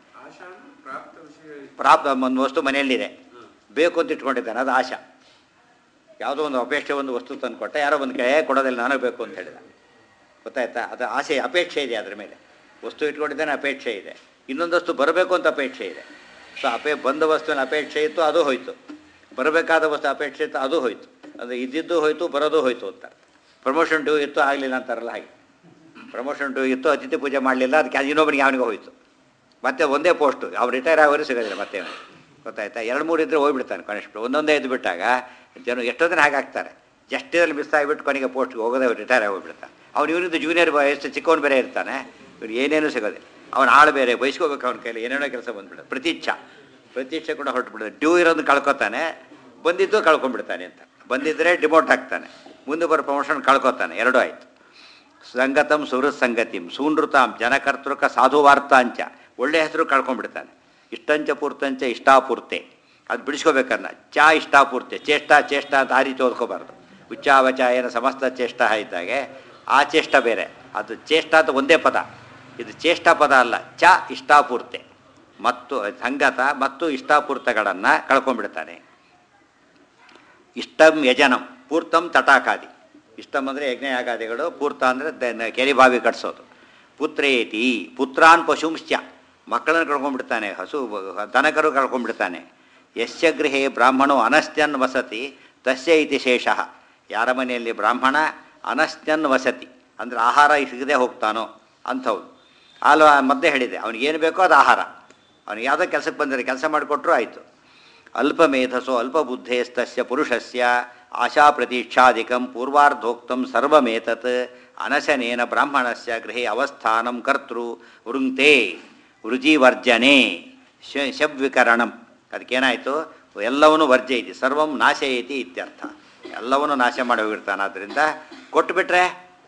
ಪ್ರಾಪ್ತ ಒಂದು ವಸ್ತು ಮನೆಯಲ್ಲಿದೆ ಬೇಕು ಅಂತ ಇಟ್ಕೊಂಡಿದ್ದಾನೆ ಅದು ಆಶಾ ಯಾವುದೋ ಒಂದು ಅಪೇಕ್ಷೆ ಒಂದು ವಸ್ತು ತಂದು ಕೊಟ್ಟ ಯಾರೋ ಒಂದು ಕೈ ಕೊಡೋದಿಲ್ಲ ನಾನು ಬೇಕು ಅಂತ ಹೇಳಿದ ಗೊತ್ತಾಯ್ತಾ ಅದು ಆಸೆ ಅಪೇಕ್ಷೆ ಇದೆ ಅದ್ರ ಮೇಲೆ ವಸ್ತು ಇಟ್ಕೊಂಡಿದ್ದಾನೆ ಅಪೇಕ್ಷೆ ಇದೆ ಇನ್ನೊಂದು ವಸ್ತು ಬರಬೇಕು ಅಂತ ಅಪೇಕ್ಷೆ ಇದೆ ಸೊ ಅಪೇ ಬಂದ ವಸ್ತುವಿನ ಅಪೇಕ್ಷೆ ಇತ್ತು ಅದು ಹೋಯ್ತು ಬರಬೇಕಾದ ವಸ್ತು ಅಪೇಕ್ಷೆ ಇತ್ತು ಅದು ಹೋಯ್ತು ಅದು ಇದ್ದಿದ್ದು ಹೋಯ್ತು ಬರೋದು ಹೋಯ್ತು ಅಂತ ಪ್ರಮೋಷನ್ ಡ್ಯೂ ಇತ್ತು ಆಗಲಿಲ್ಲ ಅಂತಾರಲ್ಲ ಹಾಗೆ ಪ್ರಮೋಷನ್ ಡ್ಯೂ ಇತ್ತು ಅತಿಥಿ ಪೂಜೆ ಮಾಡಲಿಲ್ಲ ಅದಕ್ಕೆ ಇನ್ನೊಬ್ಬನಿಗೆ ಅವನಿಗೆ ಹೋಯ್ತು ಮತ್ತೆ ಒಂದೇ ಪೋಸ್ಟು ಅವ್ರು ರಿಟೈರ್ ಆಗೋರು ಸಿಗೋದಿಲ್ಲ ಮತ್ತೆ ಅವ್ನಿಗೆ. ಗೊತ್ತಾಯ್ತಾ ಎರಡು ಮೂರು ಇದ್ದರೆ ಹೋಗ್ಬಿಡ್ತಾನೆ ಕಾನ್ಸ್ಟೇಬಲ್ ಒಂದೊಂದೇ ಇದ್ದು ಬಿಟ್ಟಾಗ ಜನ ಎಷ್ಟೋ ದಿನ ಹಾಗಾಗ್ತಾರೆ ಜಸ್ಟಿದಲ್ಲಿ ಮಿಸ್ ಆಗಿಬಿಟ್ಟು ಕೊನೆಗೆ ಪೋಸ್ಟ್ಗೆ ಹೋಗೋದೇ ಅವ್ರು ರಿಟೈರ್ ಆಗೋಗ್ಬಿಡ್ತಾನೆ ಅವ್ನು ಇವನಿಂದ ಜೂನಿಯರ್ ಎಷ್ಟು ಚಿಕ್ಕವನು ಬೇರೆ ಇರ್ತಾನೆ ಇವ್ರು ಏನೇನು ಸಿಗೋದಿಲ್ಲ ಅವನ ಆಳು ಬೇರೆ ಬಯಸ್ಕೋಬೇಕು ಅವನ ಕೈಲಿ ಏನೇನೋ ಕೆಲಸ ಬಂದ್ಬಿಡುತ್ತೆ ಪ್ರತೀಚ್ಛಾ ಪ್ರತೀಕ್ಷೆ ಕೂಡ ಹೊರಟುಬಿಡುತ್ತೆ ಡ್ಯೂ ಇರೋದು ಕಳ್ಕೊತಾನೆ ಬಂದಿದ್ದು ಕಳ್ಕೊಂಡ್ಬಿಡ್ತಾನೆ ಅಂತ ಬಂದಿದ್ದರೆ ಡಿಮೋಟ್ ಹಾಕ್ತಾನೆ ಮುಂದೆ ಬರೋ ಪ್ರಮೋಷನ್ ಕಳ್ಕೊತಾನೆ ಎರಡೂ ಆಯಿತು ಸಂಗತಂ ಸುಹೃತ್ ಸಂಗತಿಂ ಸೂನೃತಾಂ ಜನಕರ್ತೃಕ ಸಾಧುವಾರ್ತಾಂಚ ಒಳ್ಳೆ ಹೆಸರು ಕಳ್ಕೊಂಡ್ಬಿಡ್ತಾನೆ ಇಷ್ಟಂಚ ಪೂರ್ತಂಚ ಇಷ್ಟಾಪೂರ್ತೆ ಅದು ಬಿಡಿಸ್ಕೋಬೇಕನ್ನ ಚಾ ಇಷ್ಟಾಪೂರ್ತೆ ಚೇಷ್ಟ ಚೇಷ್ಟ ಅಂತ ಆ ರೀತಿ ಓದ್ಕೋಬಾರ್ದು ಉಚ್ಚಾವಚಾಯನ ಸಮಸ್ತ ಚೇಷ್ಟ ಇದ್ದಾಗೆ ಆ ಚೇಷ್ಟ ಬೇರೆ ಅದು ಚೇಷ್ಟ ಅಂತ ಒಂದೇ ಪದ ಇದು ಚೇಷ್ಟ ಪದ ಅಲ್ಲ ಚ ಇಷ್ಟಾಪೂರ್ತೆ ಮತ್ತು ಸಂಗತ ಮತ್ತು ಇಷ್ಟಾಪೂರ್ತಗಳನ್ನು ಕಳ್ಕೊಂಡ್ಬಿಡ್ತಾನೆ ಇಷ್ಟಂ ಯಜನಂ ಪೂರ್ತಂ ತಟಾಕಾದಿ ಇಷ್ಟಂ ಅಂದರೆ ಯಜ್ಞಯಾಗಾದಿಗಳು ಪೂರ್ತ ಅಂದರೆ ಕೆರೆ ಬಾವಿ ಕಟ್ಸೋದು ಪುತ್ರೇತಿ ಪುತ್ರಾನ್ ಪಶುಂಶ್ಚ ಮಕ್ಕಳನ್ನು ಕಳ್ಕೊಂಡ್ಬಿಡ್ತಾನೆ ಹಸು ದನಕರು ಕಳ್ಕೊಂಡ್ಬಿಡ್ತಾನೆ ಯಶ್ಯ ಗೃಹೇ ಬ್ರಾಹ್ಮಣೋ ಅನಸ್ತ್ಯನ್ ವಸತಿ ತಸ್ಯ ಇತಿ ಶೇಷಃ ಯಾರ ಮನೆಯಲ್ಲಿ ಬ್ರಾಹ್ಮಣ ಅನಸ್ತ್ಯನ್ ವಸತಿ ಅಂದರೆ ಆಹಾರ ಸಿಗದೆ ಹೋಗ್ತಾನೋ ಅಂಥವ್ರು ಅಲ್ವ ಮದ್ದೆ ಹೇಳಿದೆ ಅವ್ನಿಗೆ ಏನು ಬೇಕೋ ಅದು ಆಹಾರ ಅವ್ನಿಗೆ ಯಾವುದೋ ಕೆಲಸಕ್ಕೆ ಬಂದರೆ ಕೆಲಸ ಮಾಡಿಕೊಟ್ರು ಆಯಿತು ಅಲ್ಪಮೇಧಸೋ ಅಲ್ಪಬುದ್ಧೇಸ್ತಸ್ಯ ಪುರುಷಸ್ಯ ಆಶಾ ಪ್ರತೀಕ್ಷಾಧಿಕಂ ಪೂರ್ವಾರ್ಧೋಕ್ತಂ ಸರ್ವಮೇತತ್ ಅನಶನೇನ ಬ್ರಾಹ್ಮಣಸ್ಯ ಗೃಹೇ ಅವಸ್ಥಾನಂ ಕರ್ತೃ ವೃಂಕ್ತೆ ವೃಜಿವರ್ಜನೆ ಶ ಶಬ್ವಿಕರಣಂ ಅದಕ್ಕೇನಾಯಿತು ಎಲ್ಲವನ್ನೂ ವರ್ಜೆ ಐತಿ ಸರ್ವಂ ನಾಶಯತಿ ಇತ್ಯರ್ಥ ಎಲ್ಲವನ್ನೂ ನಾಶ ಮಾಡಿ ಹೋಗಿರ್ತಾನೆ ಆದ್ದರಿಂದ ಕೊಟ್ಟುಬಿಟ್ರೆ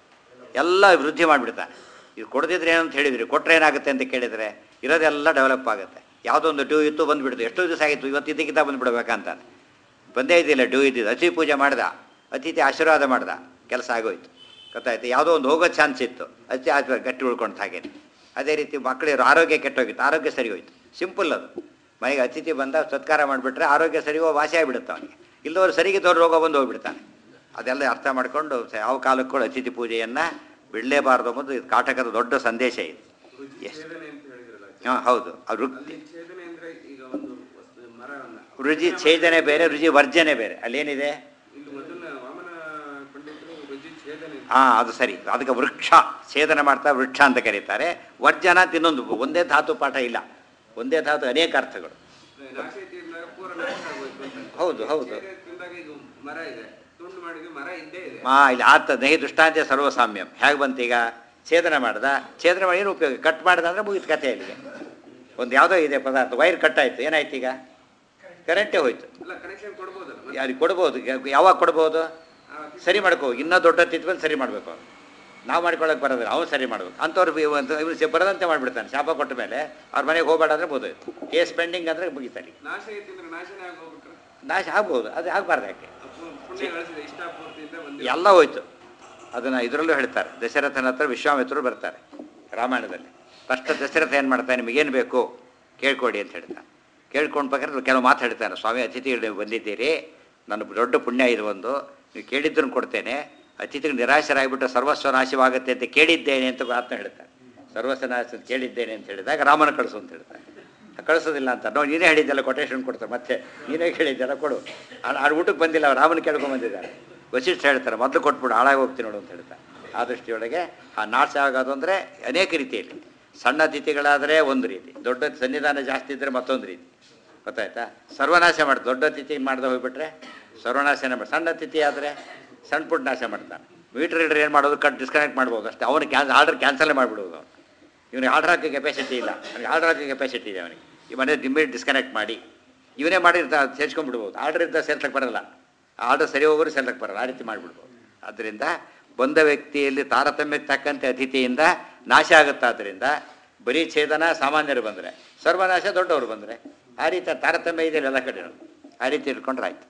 ಎಲ್ಲ ವೃದ್ಧಿ ಮಾಡಿಬಿಡ್ತಾನೆ ಇದು ಕೊಡದಿದ್ರೆ ಏನಂತ ಹೇಳಿದ್ರಿ ಕೊಟ್ಟರೆ ಏನಾಗುತ್ತೆ ಅಂತ ಕೇಳಿದರೆ ಇರೋದೆಲ್ಲ ಡೆವಲಪ್ ಆಗುತ್ತೆ ಯಾವುದೋ ಒಂದು ಡ್ಯೂ ಇತ್ತು ಬಂದುಬಿಡ್ತು ಎಷ್ಟೋ ದಿವಸ ಆಗಿತ್ತು ಇವತ್ತು ಇದಕ್ಕಿಂತ ಬಂದುಬಿಡ್ಬೇಕಂತಾನೆ ಬಂದೇ ಇದ್ದಿಲ್ಲ ಡ್ಯೂ ಇದ್ದಿದ್ದು ಅತಿಥಿ ಪೂಜೆ ಮಾಡ್ದ ಅತಿಥಿ ಆಶೀರ್ವಾದ ಮಾಡ್ದ ಕೆಲಸ ಆಗೋಯ್ತು ಗೊತ್ತಾಯ್ತು ಯಾವುದೋ ಒಂದು ಹೋಗೋ ಚಾನ್ಸ್ ಇತ್ತು ಅತಿ ಆಚೆ ಗಟ್ಟಿ ಉಳ್ಕೊಂಡು ಹಾಗೇನೆ ಅದೇ ರೀತಿ ಮಕ್ಕಳಿರೋ ಆರೋಗ್ಯ ಕೆಟ್ಟೋಗಿತ್ತು ಆರೋಗ್ಯ ಸರಿ ಹೋಯ್ತು ಸಿಂಪಲ್ ಅದು ಮನೆಗೆ ಅತಿಥಿ ಬಂದ ಸತ್ಕಾರ ಮಾಡಿಬಿಟ್ರೆ ಆರೋಗ್ಯ ಸರಿ ಹೋಗಿ ವಾಸಿ ಆಗಿಬಿಡುತ್ತೆ ಅವನಿಗೆ ಇಲ್ಲದವ್ರು ಸರಿಗಿದ್ದವ್ರು ರೋಗ ಬಂದು ಹೋಗ್ಬಿಡ್ತಾನೆ ಅದೆಲ್ಲ ಅರ್ಥ ಮಾಡಿಕೊಂಡು ಯಾವ ಕಾಲಕ್ಕೂ ಅತಿಥಿ ಪೂಜೆಯನ್ನು ಬಿಡಲೇಬಾರ್ದು ಎಂಬುದು ಇದು ಕಾಟಕದ ದೊಡ್ಡ ಸಂದೇಶ ಇದು ಎಸ್ ಛೇದನೆ ಅಂತ ಹೇಳಿದ್ರಲ್ಲ ಹಾಂ ಹೌದು ಅದು ರುಕ್ ಅಲ್ಲಿ ಛೇದನೆ ಅಂದ್ರೆ ಈಗ ಒಂದು ವಸ್ತು- ಮರವನ್ನ ರುಚಿ ಛೇದನೆ ಬೇರೆ ರುಚಿ ವರ್ಜನೆ ಬೇರೆ ಅಲ್ಲೇನಿದೆ ಇಲ್ಲಿ ಮೊದಲ ವಾಮನ ಪಂಡಿತರು ರುಚಿ ಛೇದನೆ ಅಂತ. ಹಾಂ ಅದು ಸರಿ ಅದಕ್ಕೆ ವೃಕ್ಷ ಛೇದನ ಮಾಡ್ತಾ ವೃಕ್ಷ ಅಂತ ಕರೀತಾರೆ ವರ್ಜನ ಅಂತ ಇನ್ನೊಂದು ಒಂದೇ ಧಾತು ಪಾಠ ಇಲ್ಲ ಒಂದೇ ಧಾತು ಅನೇಕ ಅರ್ಥಗಳು ನಾಶ ಇದ್ದಾಗ ಪೂರ ನಾಶ ಆಗೋಯ್ತು ಅಂತ ಹೌದು ಹೌದು ಛೇದ ತಿಂದಾಗ ಈಗ ಮರ ಇದೆ ತುಂಡು ಮಾಡಿದ್ರೆ ಮರ ಇದ್ದೇ ಇದೆ ಮಾ ಇಲ್ಲಿ ಆತ ನಹಿ ದೃಷ್ಟಾಂತ ಸರ್ವಸಾಮ್ಯಂ ಹೇಗೆ ಬಂತು ಈಗ ಛೇದನ ಮಾಡ್ದ ಛೇದನ ಮಾಡಿ ಏನು ಉಪಯೋಗ ಕಟ್ ಮಾಡ್ದ ಅಂದರೆ ಮುಗಿತು ಕಥೆ ಅಲ್ಲಿಗೆ ಒಂದು ಯಾವುದೋ ಇದೆ ಪದಾರ್ಥ ವೈರ್ ಕಟ್ ಆಯಿತು ಏನಾಯ್ತು ಈಗ ಕರೆಂಟೇ ಹೋಯ್ತು ಅಲ್ಲ ಕನೆಕ್ಷನ್ ಕೊಡ್ಬೋದಲ್ಲ ಮತ್ತೆ? ಯಾರಿಗೆ ಕೊಡ್ಬೋದು ಯಾ- ಯಾವಾಗ ಕೊಡ್ಬೋದು ಆ ಅತಿ- ಸರಿ ಮಾಡ್ಕೋ ಇನ್ನೂ ದೊಡ್ಡ ತಿತ್ತು ಬಂದು ಸರಿ ಮಾಡಬೇಕು ನಾವು ಮಾಡ್ಕೊಳಕ್ಕೆ ಬರೋದಿಲ್ಲ ಅವನು ಸರಿ ಮಾಡ್ಬೇಕು ಅಂಥವ್ರು ಇವ್ರು ಬರದಂತೆ ಮಾಡಿಬಿಡ್ತಾನೆ ಶಾಪ ಕೊಟ್ಟ ಮೇಲೆ ಅವ್ರ ಮನೆಗೆ ಹೋಗಬೇಡ ಅಂದರೆ ಬೋದಾಯ್ತು ಕೇಸ್ ಪೆಂಡಿಂಗ್ ಅಂದರೆ ಮುಗಿತಾನೆ ನಾಶ ಐತಿಂದ್ರೆ ನಾಶನೇ ಆಗೋಗ್ಬಿಟ್ರೆ ನಾಶ ಆಗ್ಬೋದು ಅದು ಆಗಬಾರ್ದು ಯಾಕೆ ಅಪ್ಪು ಪುಣ್ಯ ಗಳಿಸಿದೆ ಇಷ್ಟಾಪೂರ್ತಿಯಿಂದ ಒಂದು ಎಲ್ಲ ಹೋಯ್ತು ಅದನ್ನು ಇದರಲ್ಲೂ ಹೇಳ್ತಾರೆ ದಶರಥನ ಹತ್ರ ವಿಶ್ವಾಮಿತ್ರರು ಬರ್ತಾರೆ ರಾಮಾಯಣದಲ್ಲಿ ಫಸ್ಟ್ ದಶರಥ ಏನು ಮಾಡ್ತಾನೆ ನಿಮಗೇನು ಬೇಕು ಕೇಳ್ಕೊಡಿ ಅಂತ ಹೇಳ್ತಾನೆ ಕೇಳ್ಕೊಂಡು ಬೇಕಾದ್ರೆ ಕೆಲವು ಮಾತು ಹೇಳ್ತಾನೆ ಸ್ವಾಮಿ ಅತಿಥಿಗಳು ನೀವು ಬಂದಿದ್ದೀರಿ ನನ್ನ ದೊಡ್ಡ ಪುಣ್ಯ ಇದು ಒಂದು ನೀವು ಕೇಳಿದ್ದನ್ನು ಕೊಡ್ತೇನೆ ಅತಿಥಿಗಳು ನಿರಾಶರಾಗಿಬಿಟ್ಟು ಸರ್ವಸ್ವ ನಾಶವಾಗುತ್ತೆ ಅಂತ ಕೇಳಿದ್ದೇನೆ ಅಂತ ಮಾತನ್ನ ಹೇಳ್ತಾನೆ ಸರ್ವಸ್ವ ನಾಶ ಅಂತ ಕೇಳಿದ್ದೇನೆ ಅಂತ ಹೇಳಿದಾಗ ರಾಮನ ಕಳಿಸು ಅಂತ ಹೇಳ್ತಾನೆ ಕಳಿಸೋದಿಲ್ಲ ಅಂತ ನೋಡಿ ನೀನೇ ಹೇಳಿದ್ದೆಲ್ಲ ಕೊಟೇಶನ್ ಕೊಡ್ತಾರೆ ಮತ್ತೆ ನೀನೇ ಹೇಳಿದ್ದೆಲ್ಲ ಕೊಡು ಆ- ಆ ಊಟಕ್ಕೆ ಬಂದಿಲ್ಲ ಅವ್ರು ರಾಮನ ಕೇಳ್ಕೊಂಡು ಬಂದಿದ್ದಾರೆ ವಶಿಷ್ಠ ಹೇಳ್ತಾರೆ ಮೊದಲು ಕೊಟ್ಬಿಡು ಹಾಳಾಗಿ ಹೋಗ್ತೀನಿ ನೋಡು ಅಂತ ಹೇಳ್ತಾರೆ ಆ ದೃಷ್ಟಿಯೊಳಗೆ ಆ ನಾಶ ಆಗೋದು ಅಂದರೆ ಅನೇಕ ರೀತಿಯಲ್ಲಿ ಸಣ್ಣ ಅತಿಥಿಗಳಾದರೆ ಒಂದು ರೀತಿ ದೊಡ್ಡ ಸನ್ನಿಧಾನ ಜಾಸ್ತಿ ಇದ್ದರೆ ಮತ್ತೊಂದು ರೀತಿ ಗೊತ್ತಾಯ್ತಾ ಸರ್ವನಾಶ ಮಾಡ್ತಾರೆ ದೊಡ್ಡ ತಿಥಿ ಮಾಡ್ದೆ ಹೋಗ್ಬಿಟ್ರೆ ಸರ್ವನಾಶನ ಮಾಡಿ ಸಣ್ಣ ತಿಥಿ ಆದರೆ ಸಣ್ಣ ಪುಟ್ಟ ನಾಶ ಮಾಡ್ತಾನೆ ಮೀಟರ್ ರೀಡರ್ ಏನು ಮಾಡೋದು ಕಟ್ ಡಿಸ್ಕನೆಕ್ಟ್ ಮಾಡ್ಬೋದು ಅಷ್ಟೇ ಅವನು ಕ್ಯಾನ್ ಆರ್ಡರ್ ಕ್ಯಾನ್ಸಲೇ ಮಾಡಿಬಿಡೋದು ಅವನು ಇವನಿಗೆ ಆರ್ಡರ್ ಹಾಕೋ ಕೆಪಾಸಿಟಿ ಇಲ್ಲ ಅವನಿಗೆ ಆರ್ಡರ್ ಹಾಕೋ ಕೆಪಾಸಿಟಿ ಇದೆ ಅವನಿಗೆ ಈ ಮನೆ ಇಮ್ಮಿಡಿಯೇಟ್ ಡಿಸ್ಕನೆಕ್ಟ್ ಮಾಡಿ ಇವನೇ ಮಾಡಿರ್ತಾ ಸೇರ್ಸ್ಕೊಂಡ್ಬಿಡ್ಬೋದು ಆರ್ಡರ್ ಇದ್ದ ಸೇರ್ಸಕ್ಕೆ ಬರಲ್ಲ ಆರ್ಡರ್ ಸರಿ ಹೋಗೋರು ಸೇರ್ಸಕ್ಕೆ ಬರಲ್ಲ ಆ ರೀತಿ ಮಾಡಿಬಿಡ್ಬೋದು ಆದ್ದರಿಂದ ಬಂದ ವ್ಯಕ್ತಿಯಲ್ಲಿ ತಾರತಮ್ಯಕ್ಕೆ ತಕ್ಕಂತೆ ಅತಿಥಿಯಿಂದ ನಾಶ ಆಗುತ್ತಾದ್ದರಿಂದ ಬರೀ ಛೇದನ ಸಾಮಾನ್ಯರು ಬಂದರೆ ಸರ್ವನಾಶ ದೊಡ್ಡವರು ಬಂದರೆ ಆ ರೀತಿ ತಾರತಮ್ಯ ಇದೆ ಎಲ್ಲ ಕಡೆ ಆ ರೀತಿ ಇಟ್ಕೊಂಡ್ರೆ ಆಯ್ತು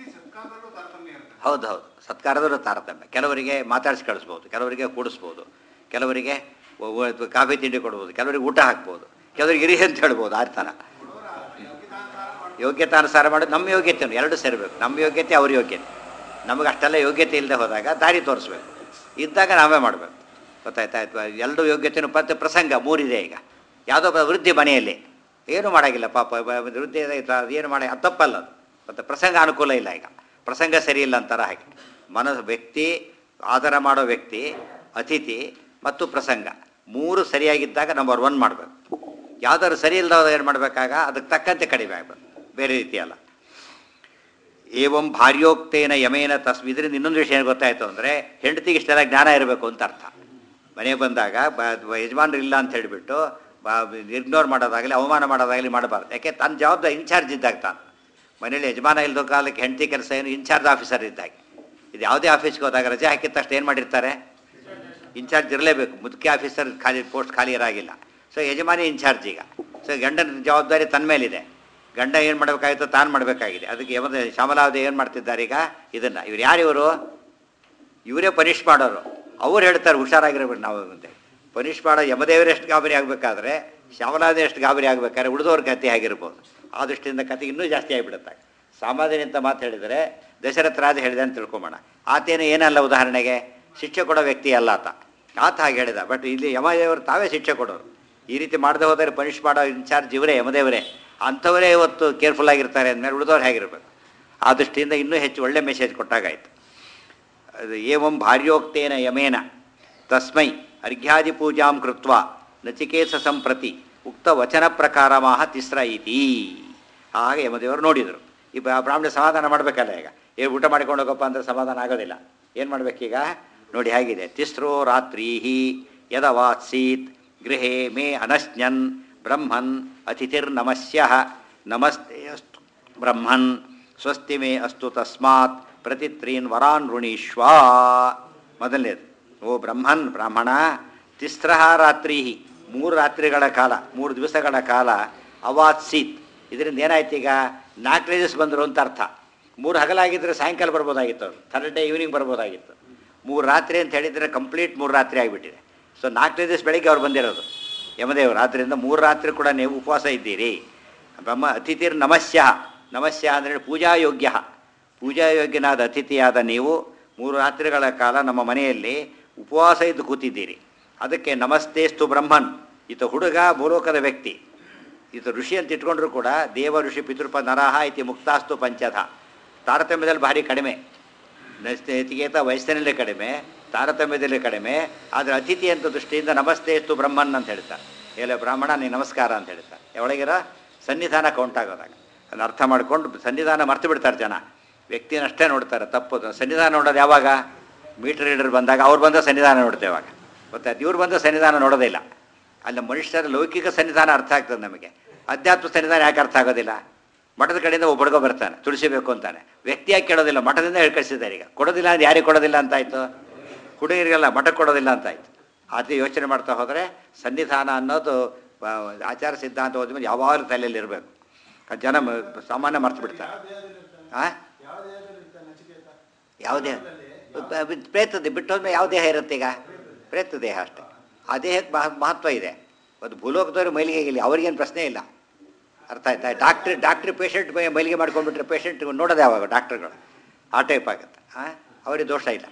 ಹೌದು ಹೌದು ಸತ್ಕಾರದಲ್ಲೂ ತಾರತಮ್ಯ ಕೆಲವರಿಗೆ ಮಾತಾಡಿಸಿ ಕಳಿಸ್ಬೋದು ಕೆಲವರಿಗೆ ಕೂಡಿಸ್ಬೋದು ಕೆಲವರಿಗೆ ಒ- ಒ- ಕಾಫಿ ತಿಂಡಿ ಕೊಡ್ಬೋದು ಕೆಲವರಿಗೆ ಊಟ ಹಾಕ್ಬೋದು ಕೆಲವರಿಗೆ ಇರಿ ಅಂತ ಹೇಳ್ಬೋದು ಆ ಥರ ಯೋಗ್ಯತಾನುಸಾರ ಮಾಡೋದು ನಮ್ಮ ಯೋಗ್ಯತೆ ಎರಡು ಸೇರಬೇಕು ನಮ್ಮ ಯೋಗ್ಯತೆ ಅವ್ರ ಯೋಗ್ಯತೆ ನಮಗೆ ಅಷ್ಟೆಲ್ಲ ಯೋಗ್ಯತೆ ಇಲ್ಲದೆ ಹೋದಾಗ ದಾರಿ ತೋರಿಸ್ಬೇಕು ಇದ್ದಾಗ ನಾವೇ ಮಾಡಬೇಕು ಗೊತ್ತಾಯ್ತಾ ಅಥವಾ ಎಲ್ಲರೂ ಯೋಗ್ಯತೆಯೂ ಮತ್ತೆ ಪ್ರಸಂಗ ಮೂರಿದೆ ಈಗ ಯಾವುದೋ ಒಬ್ಬ ವೃದ್ಧಿ ಮನೆಯಲ್ಲಿ ಏನು ಮಾಡೋಂಗಿಲ್ಲ ಪಾಪ ಬ- ಬ- ವೃದ್ಧಿ ಇದೆ, ಅದು ಏನು ಮಾಡಿ ಅದು ತಪ್ಪಲ್ಲ ಅದು ಮತ್ತು ಪ್ರಸಂಗ ಅನುಕೂಲ ಇಲ್ಲ ಈಗ ಪ್ರಸಂಗ ಸರಿ ಇಲ್ಲ ಅಂತಾರ ಹಾಗೆ ಮನಸ್ಸು ವ್ಯಕ್ತಿ ಆಧಾರ ಮಾಡೋ ವ್ಯಕ್ತಿ ಅತಿಥಿ ಮತ್ತು ಪ್ರಸಂಗ ಮೂರು ಸರಿಯಾಗಿದ್ದಾಗ ನಂಬರ್ ಒನ್ ಮಾಡಬೇಕು ಯಾವ್ದಾದ್ರು ಸರಿ ಇಲ್ಲದವ್ರು ಏನು ಮಾಡಬೇಕಾಗ ಅದಕ್ಕೆ ತಕ್ಕಂತೆ ಕಡಿಮೆ ಆಗಬೇಕು ಬೇರೆ ರೀತಿ ಅಲ್ಲ ಏವಂ ಭಾರ್ಯೋಕ್ತೇನ ಯಮೇನ ತಸ್ಮಿ ಇದರಿಂದ ಇನ್ನೊಂದು ವಿಷಯ ಏನು ಗೊತ್ತಾಯಿತು ಅಂದರೆ ಹೆಂಡತಿಗೆ ಇಷ್ಟೆಲ್ಲ ಜ್ಞಾನ ಇರಬೇಕು ಅಂತ ಅರ್ಥ ಮನೆಗೆ ಬಂದಾಗ ಬ ಬ- ಯಜಮಾನ್ರು ಇಲ್ಲ ಅಂತ ಹೇಳಿಬಿಟ್ಟು ಇಗ್ನೋರ್ ಮಾಡೋದಾಗಲಿ ಅವಮಾನ ಮಾಡೋದಾಗಲಿ ಮಾಡಬಾರ್ದು ಯಾಕೆ ತನ್ನ ಜವಾಬ್ದಾರಿ ಇನ್ಚಾರ್ಜ್ ಇದ್ದಾಗ ತಾನು ಮನೇಲಿ ಯಜಮಾನ ಇಲ್ಲದ ಕಾಲಕ್ಕೆ ಹೆಂಡತಿ ಕೆಲಸ ಏನು ಇನ್ಚಾರ್ಜ್ ಆಫೀಸರ್ ಇದ್ದಾಗ ಇದು ಯಾವುದೇ ಆಫೀಸ್ಗೆ ಹೋದಾಗ ರಜೆ ಹಾಕಿದ ತಕ್ಷಣ ಏನು ಮಾಡಿರ್ತಾರೆ ಇನ್ಚಾರ್ಜ್ ಇರಲೇಬೇಕು ಮುಖ್ಯ ಆಫೀಸರ್ ಖಾಲಿ ಪೋಸ್ಟ್ ಖಾಲಿ ಇರಾಗಿಲ್ಲ ಸೊ ಯಜಮಾನಿ ಇನ್ಚಾರ್ಜ್ ಈಗ ಸೊ ಗಂಡನ ಜವಾಬ್ದಾರಿ ತನ್ನ ಮೇಲಿದೆ ಗಂಡ ಏನು ಮಾಡಬೇಕಾಗಿತ್ತು ತಾನು ಮಾಡಬೇಕಾಗಿದೆ ಅದಕ್ಕೆ ಯಮದ ಶ್ಯಾಮಲಾವಧಿ ಏನು ಮಾಡ್ತಿದ್ದಾರೆ ಈಗ ಇದನ್ನು ಇವ್ರು ಯಾರು ಇವರು ಇವರೇ ಪನಿಷ್ ಮಾಡೋರು ಅವ್ರು ಹೇಳ್ತಾರೆ ಹುಷಾರಾಗಿರ್ಬೇಕು ನಾವು ಮುಂದೆ ಪನಿಷ್ ಮಾಡೋ ಯಮದೇವರು ಎಷ್ಟು ಗಾಬರಿ ಆಗಬೇಕಾದ್ರೆ ಶ್ಯಾಮಲಾವಧಿ ಎಷ್ಟು ಗಾಬರಿ ಆಗಬೇಕಾದ್ರೆ ಉಳಿದವ್ರ ಕತೆ ಆಗಿರ್ಬೋದು ಆ ದೃಷ್ಟಿಯಿಂದ ಕತೆ ಇನ್ನೂ ಜಾಸ್ತಿ ಆಗಿಬಿಡುತ್ತೆ ಸಾಮಾನ್ಯ ಅಂತ ಮಾತು ಹೇಳಿದರೆ ದಶರಥ ರಾಜ ಹೇಳಿದೆ ಅಂತ ತಿಳ್ಕೊಂಬೋಣ ಆತೇನು ಏನಲ್ಲ ಉದಾಹರಣೆಗೆ ಶಿಕ್ಷೆ ಕೊಡೋ ವ್ಯಕ್ತಿ ಅಲ್ಲ ಆತ ಆತ ಹಾಗೆ ಹೇಳಿದ ಬಟ್ ಇಲ್ಲಿ ಯಮದೇವರು ತಾವೇ ಶಿಕ್ಷೆ ಕೊಡೋರು ಈ ರೀತಿ ಮಾಡದೆ ಹೋದರೆ ಪನಿಷ್ ಮಾಡೋ ಇನ್ಚಾರ್ಜ್ ಇವರೇ ಯಮದೇವರೇ ಅಂಥವರೇ ಇವತ್ತು ಕೇರ್ಫುಲ್ ಆಗಿರ್ತಾರೆ ಅಂದಮೇಲೆ ಉಳಿದವ್ರು ಹೇಗಿರ್ಬೇಕು ಆ ದೃಷ್ಟಿಯಿಂದ ಇನ್ನೂ ಹೆಚ್ಚು ಒಳ್ಳೆ ಮೆಸೇಜ್ ಕೊಟ್ಟಾಗಾಯ್ತು ಅದು ಏವಂ ಭಾರ್ಯೋಕ್ತೇನ ಯಮೇನ ತಸ್ಮೈ ಅರ್ಘ್ಯಾದಿ ಪೂಜಾಂ ಕೃತ್ವ ನಚಿಕೇತ ಸಂಪ್ರತಿ ಉಕ್ತ ವಚನ ಪ್ರಕಾರಮಾಹ ತಿಸ್ರ ಇತಿ ಹಾಗೆ ಯಮದೇವರು ನೋಡಿದರು ಈ ಬ್ರಾ- ಬ್ರಾಹ್ಮಣ ಸಮಾಧಾನ ಮಾಡಬೇಕಲ್ಲ ಈಗ ಏನು ಊಟ ಮಾಡಿಕೊಂಡು ಹೋಗಪ್ಪ ಅಂದರೆ ಸಮಾಧಾನ ಆಗೋದಿಲ್ಲ ಏನು ಮಾಡಬೇಕೀಗ ನೋಡಿ ಹೇಗಿದೆ ತಿಸ್ರೋ ರಾತ್ರಿ ಯದವಾತ್ಸೀತ್ ಗೃಹೇ ಮೇ ಅನಶ್ನನ್ ಬ್ರಹ್ಮನ್ ಅತಿಥಿರ್ನಮಸ್ಯ ನಮಸ್ತೆ ಅಸ್ತು ಬ್ರಹ್ಮನ್ ಸ್ವಸ್ತಿ ಮೇ ಅಸ್ತು ತಸ್ಮಾತ್ ಪ್ರತಿತ್ರೀನ್ ವರಾನ್ ಋಣೀಶ್ವ ಮೊದಲನೇದು ಓ ಬ್ರಹ್ಮನ್ ಬ್ರಾಹ್ಮಣ ತಿಸ್ರಹ ರಾತ್ರಿ ಮೂರು ರಾತ್ರಿಗಳ ಕಾಲ ಮೂರು ದಿವಸಗಳ ಕಾಲ ಅವಾತ್ಸೀತ್ ಇದರಿಂದ ಏನಾಯ್ತು ಈಗ ನಾಲ್ಕನೇ ದಿವಸ ಬಂದರು ಅಂತ ಅರ್ಥ ಮೂರು ಹಗಲಾಗಿದ್ದರೆ ಸಾಯಂಕಾಲ ಬರ್ಬೋದಾಗಿತ್ತು ಅವರು ಥರ್ಡ್ ಡೇ ಈವ್ನಿಂಗ್ ಬರ್ಬೋದಾಗಿತ್ತು ಮೂರು ರಾತ್ರಿ ಅಂತ ಹೇಳಿದರೆ ಕಂಪ್ಲೀಟ್ ಮೂರು ರಾತ್ರಿ ಆಗಿಬಿಟ್ಟಿದೆ ಸೊ ನಾಲ್ಕನೇ ದಿವಸ ಬೆಳಿಗ್ಗೆ ಅವ್ರು ಬಂದಿರೋದು ಯಮದೇವರು ಆದ್ದರಿಂದ ಮೂರು ರಾತ್ರಿ ಕೂಡ ನೀವು ಉಪವಾಸ ಇದ್ದೀರಿ ಬ್ರಹ್ಮ ಅತಿಥಿರ್ ನಮಸ್ಯ ನಮಸ್ಯ ಅಂದರೆ ಪೂಜಾಯೋಗ್ಯ ಪೂಜಾಯೋಗ್ಯನಾದ ಅತಿಥಿಯಾದ ನೀವು ಮೂರು ರಾತ್ರಿಗಳ ಕಾಲ ನಮ್ಮ ಮನೆಯಲ್ಲಿ ಉಪವಾಸ ಇದ್ದು ಕೂತಿದ್ದೀರಿ ಅದಕ್ಕೆ ನಮಸ್ತೇಸ್ತು ಬ್ರಹ್ಮನ್ ಈತ ಹುಡುಗ ಭೂಲೋಕದ ವ್ಯಕ್ತಿ ಈತ ಋಷಿ ಅಂತ ಇಟ್ಕೊಂಡ್ರು ಕೂಡ ದೇವ ಋಷಿ ಪಿತೃಪ ನರಹ ಇತಿ ಮುಕ್ತಾಸ್ತು ಪಂಚಧ ತಾರತಮ್ಯದಲ್ಲಿ ಭಾರಿ ಕಡಿಮೆ ನೈತಿಕೇತ ವಯಸ್ಸಿನಲ್ಲಿ ಕಡಿಮೆ ತಾರತಮ್ಯದಲ್ಲಿ ಕಡಿಮೆ ಆದರೆ ಅತಿಥಿ ಅಂತ ದೃಷ್ಟಿಯಿಂದ ನಮಸ್ತೇಸ್ತು ಬ್ರಹ್ಮನ್ ಅಂತ ಹೇಳ್ತಾರೆ ಎಲ್ಲ ಬ್ರಾಹ್ಮಣ ನೀನು ನಮಸ್ಕಾರ ಅಂತ ಹೇಳ್ತಾರೆ ಒಳಗಿರೋ ಸನ್ನಿಧಾನ ಕೌಂಟ್ ಆಗೋದಾಗ ಅದನ್ನ ಅರ್ಥ ಮಾಡ್ಕೊಂಡು ಸನ್ನಿಧಾನ ಮರ್ತು ಬಿಡ್ತಾರೆ ಜನ ವ್ಯಕ್ತಿನಷ್ಟೇ ನೋಡ್ತಾರೆ ತಪ್ಪು ಸನ್ನಿಧಾನ ನೋಡೋದು ಯಾವಾಗ ಮೀಟರ್ ರೀಡರ್ ಬಂದಾಗ ಅವ್ರು ಬಂದ ಸನ್ನಿಧಾನ ನೋಡ್ತೇವೆ ಇವಾಗ ಗೊತ್ತಾಯ್ತು ಇವ್ರು ಬಂದ ಸನ್ನಿಧಾನ ನೋಡೋದೇ ಇಲ್ಲ ಅಲ್ಲಿ ಮನುಷ್ಯರ ಲೌಕಿಕ ಸನ್ನಿಧಾನ ಅರ್ಥ ಆಗ್ತದೆ ನಮಗೆ ಅಧ್ಯಾತ್ಮ ಸನ್ನಿಧಾನ ಯಾಕೆ ಅರ್ಥ ಆಗೋದಿಲ್ಲ ಮಠದ ಕಡೆಯಿಂದ ಒಬ್ಬ ಹುಡುಗ ಬರ್ತಾನೆ ತುಳಿಸಬೇಕು ಅಂತಾನೆ ವ್ಯಕ್ತಿಯಾಗಿ ಕೇಳೋದಿಲ್ಲ ಮಠದಿಂದ ಹೇಳ್ಕಳಿಸಿದ್ದಾರೆ ಈಗ ಕೊಡೋದಿಲ್ಲ ಅಂದ್ರೆ ಯಾರಿಗೆ ಕೊಡೋದಿಲ್ಲ ಅಂತಾಯ್ತು ಹುಡುಗರಿಗೆಲ್ಲ ಮಠಕ್ಕೆ ಕೊಡೋದಿಲ್ಲ ಅಂತಾಯ್ತು ಅದೇ ಯೋಚನೆ ಮಾಡ್ತಾ ಹೋದರೆ ಸನ್ನಿಧಾನ ಅನ್ನೋದು ಆ, ಆಚಾರ ಸಿದ್ಧಾಂತ ಹೋದ್ಮೇಲೆ ಯಾವಾಗಲೂ ತಲೆಯಲ್ಲಿ ಇರಬೇಕು ಜನ ಮ- ಸಾಮಾನ್ಯ ಮರ್ತು ಬಿಡ್ತಾರೆ ಆ ಯಾವುದೇ ಪ್ರೇತದ ಬಿಟ್ಟು ಹೋದ್ಮೇಲೆ ಯಾವ ದೇಹ ಇರುತ್ತೆ ಈಗ ಪ್ರೇತ ದೇಹ ಅಷ್ಟೇ ಆ ದೇಹಕ್ಕೆ ಮಹ- ಮಹತ್ವ ಇದೆ ಅದು ಭೂಲೋಕದವ್ರು ಮೈಲಿಗೆ ಇಲ್ಲ ಅವ್ರಿಗೇನು ಪ್ರಶ್ನೆ ಇಲ್ಲ ಅರ್ಥ ಆಯ್ತಾ ಡಾಕ್ಟ್ರಿ ಡಾಕ್ಟ್ರಿ ಪೇಷಂಟ್ ಮೈಲಿಗೆ ಮಾಡ್ಕೊಂಡ್ಬಿಟ್ರೆ ಪೇಷಂಟ್ ನೋಡೋದು ಯಾವಾಗ ಡಾಕ್ಟ್ರುಗಳು ಆ ಟೈಪ್ ಆಗುತ್ತೆ ಹಾಂ ಅವ್ರಿಗೆ ದೋಷ ಇಲ್ಲ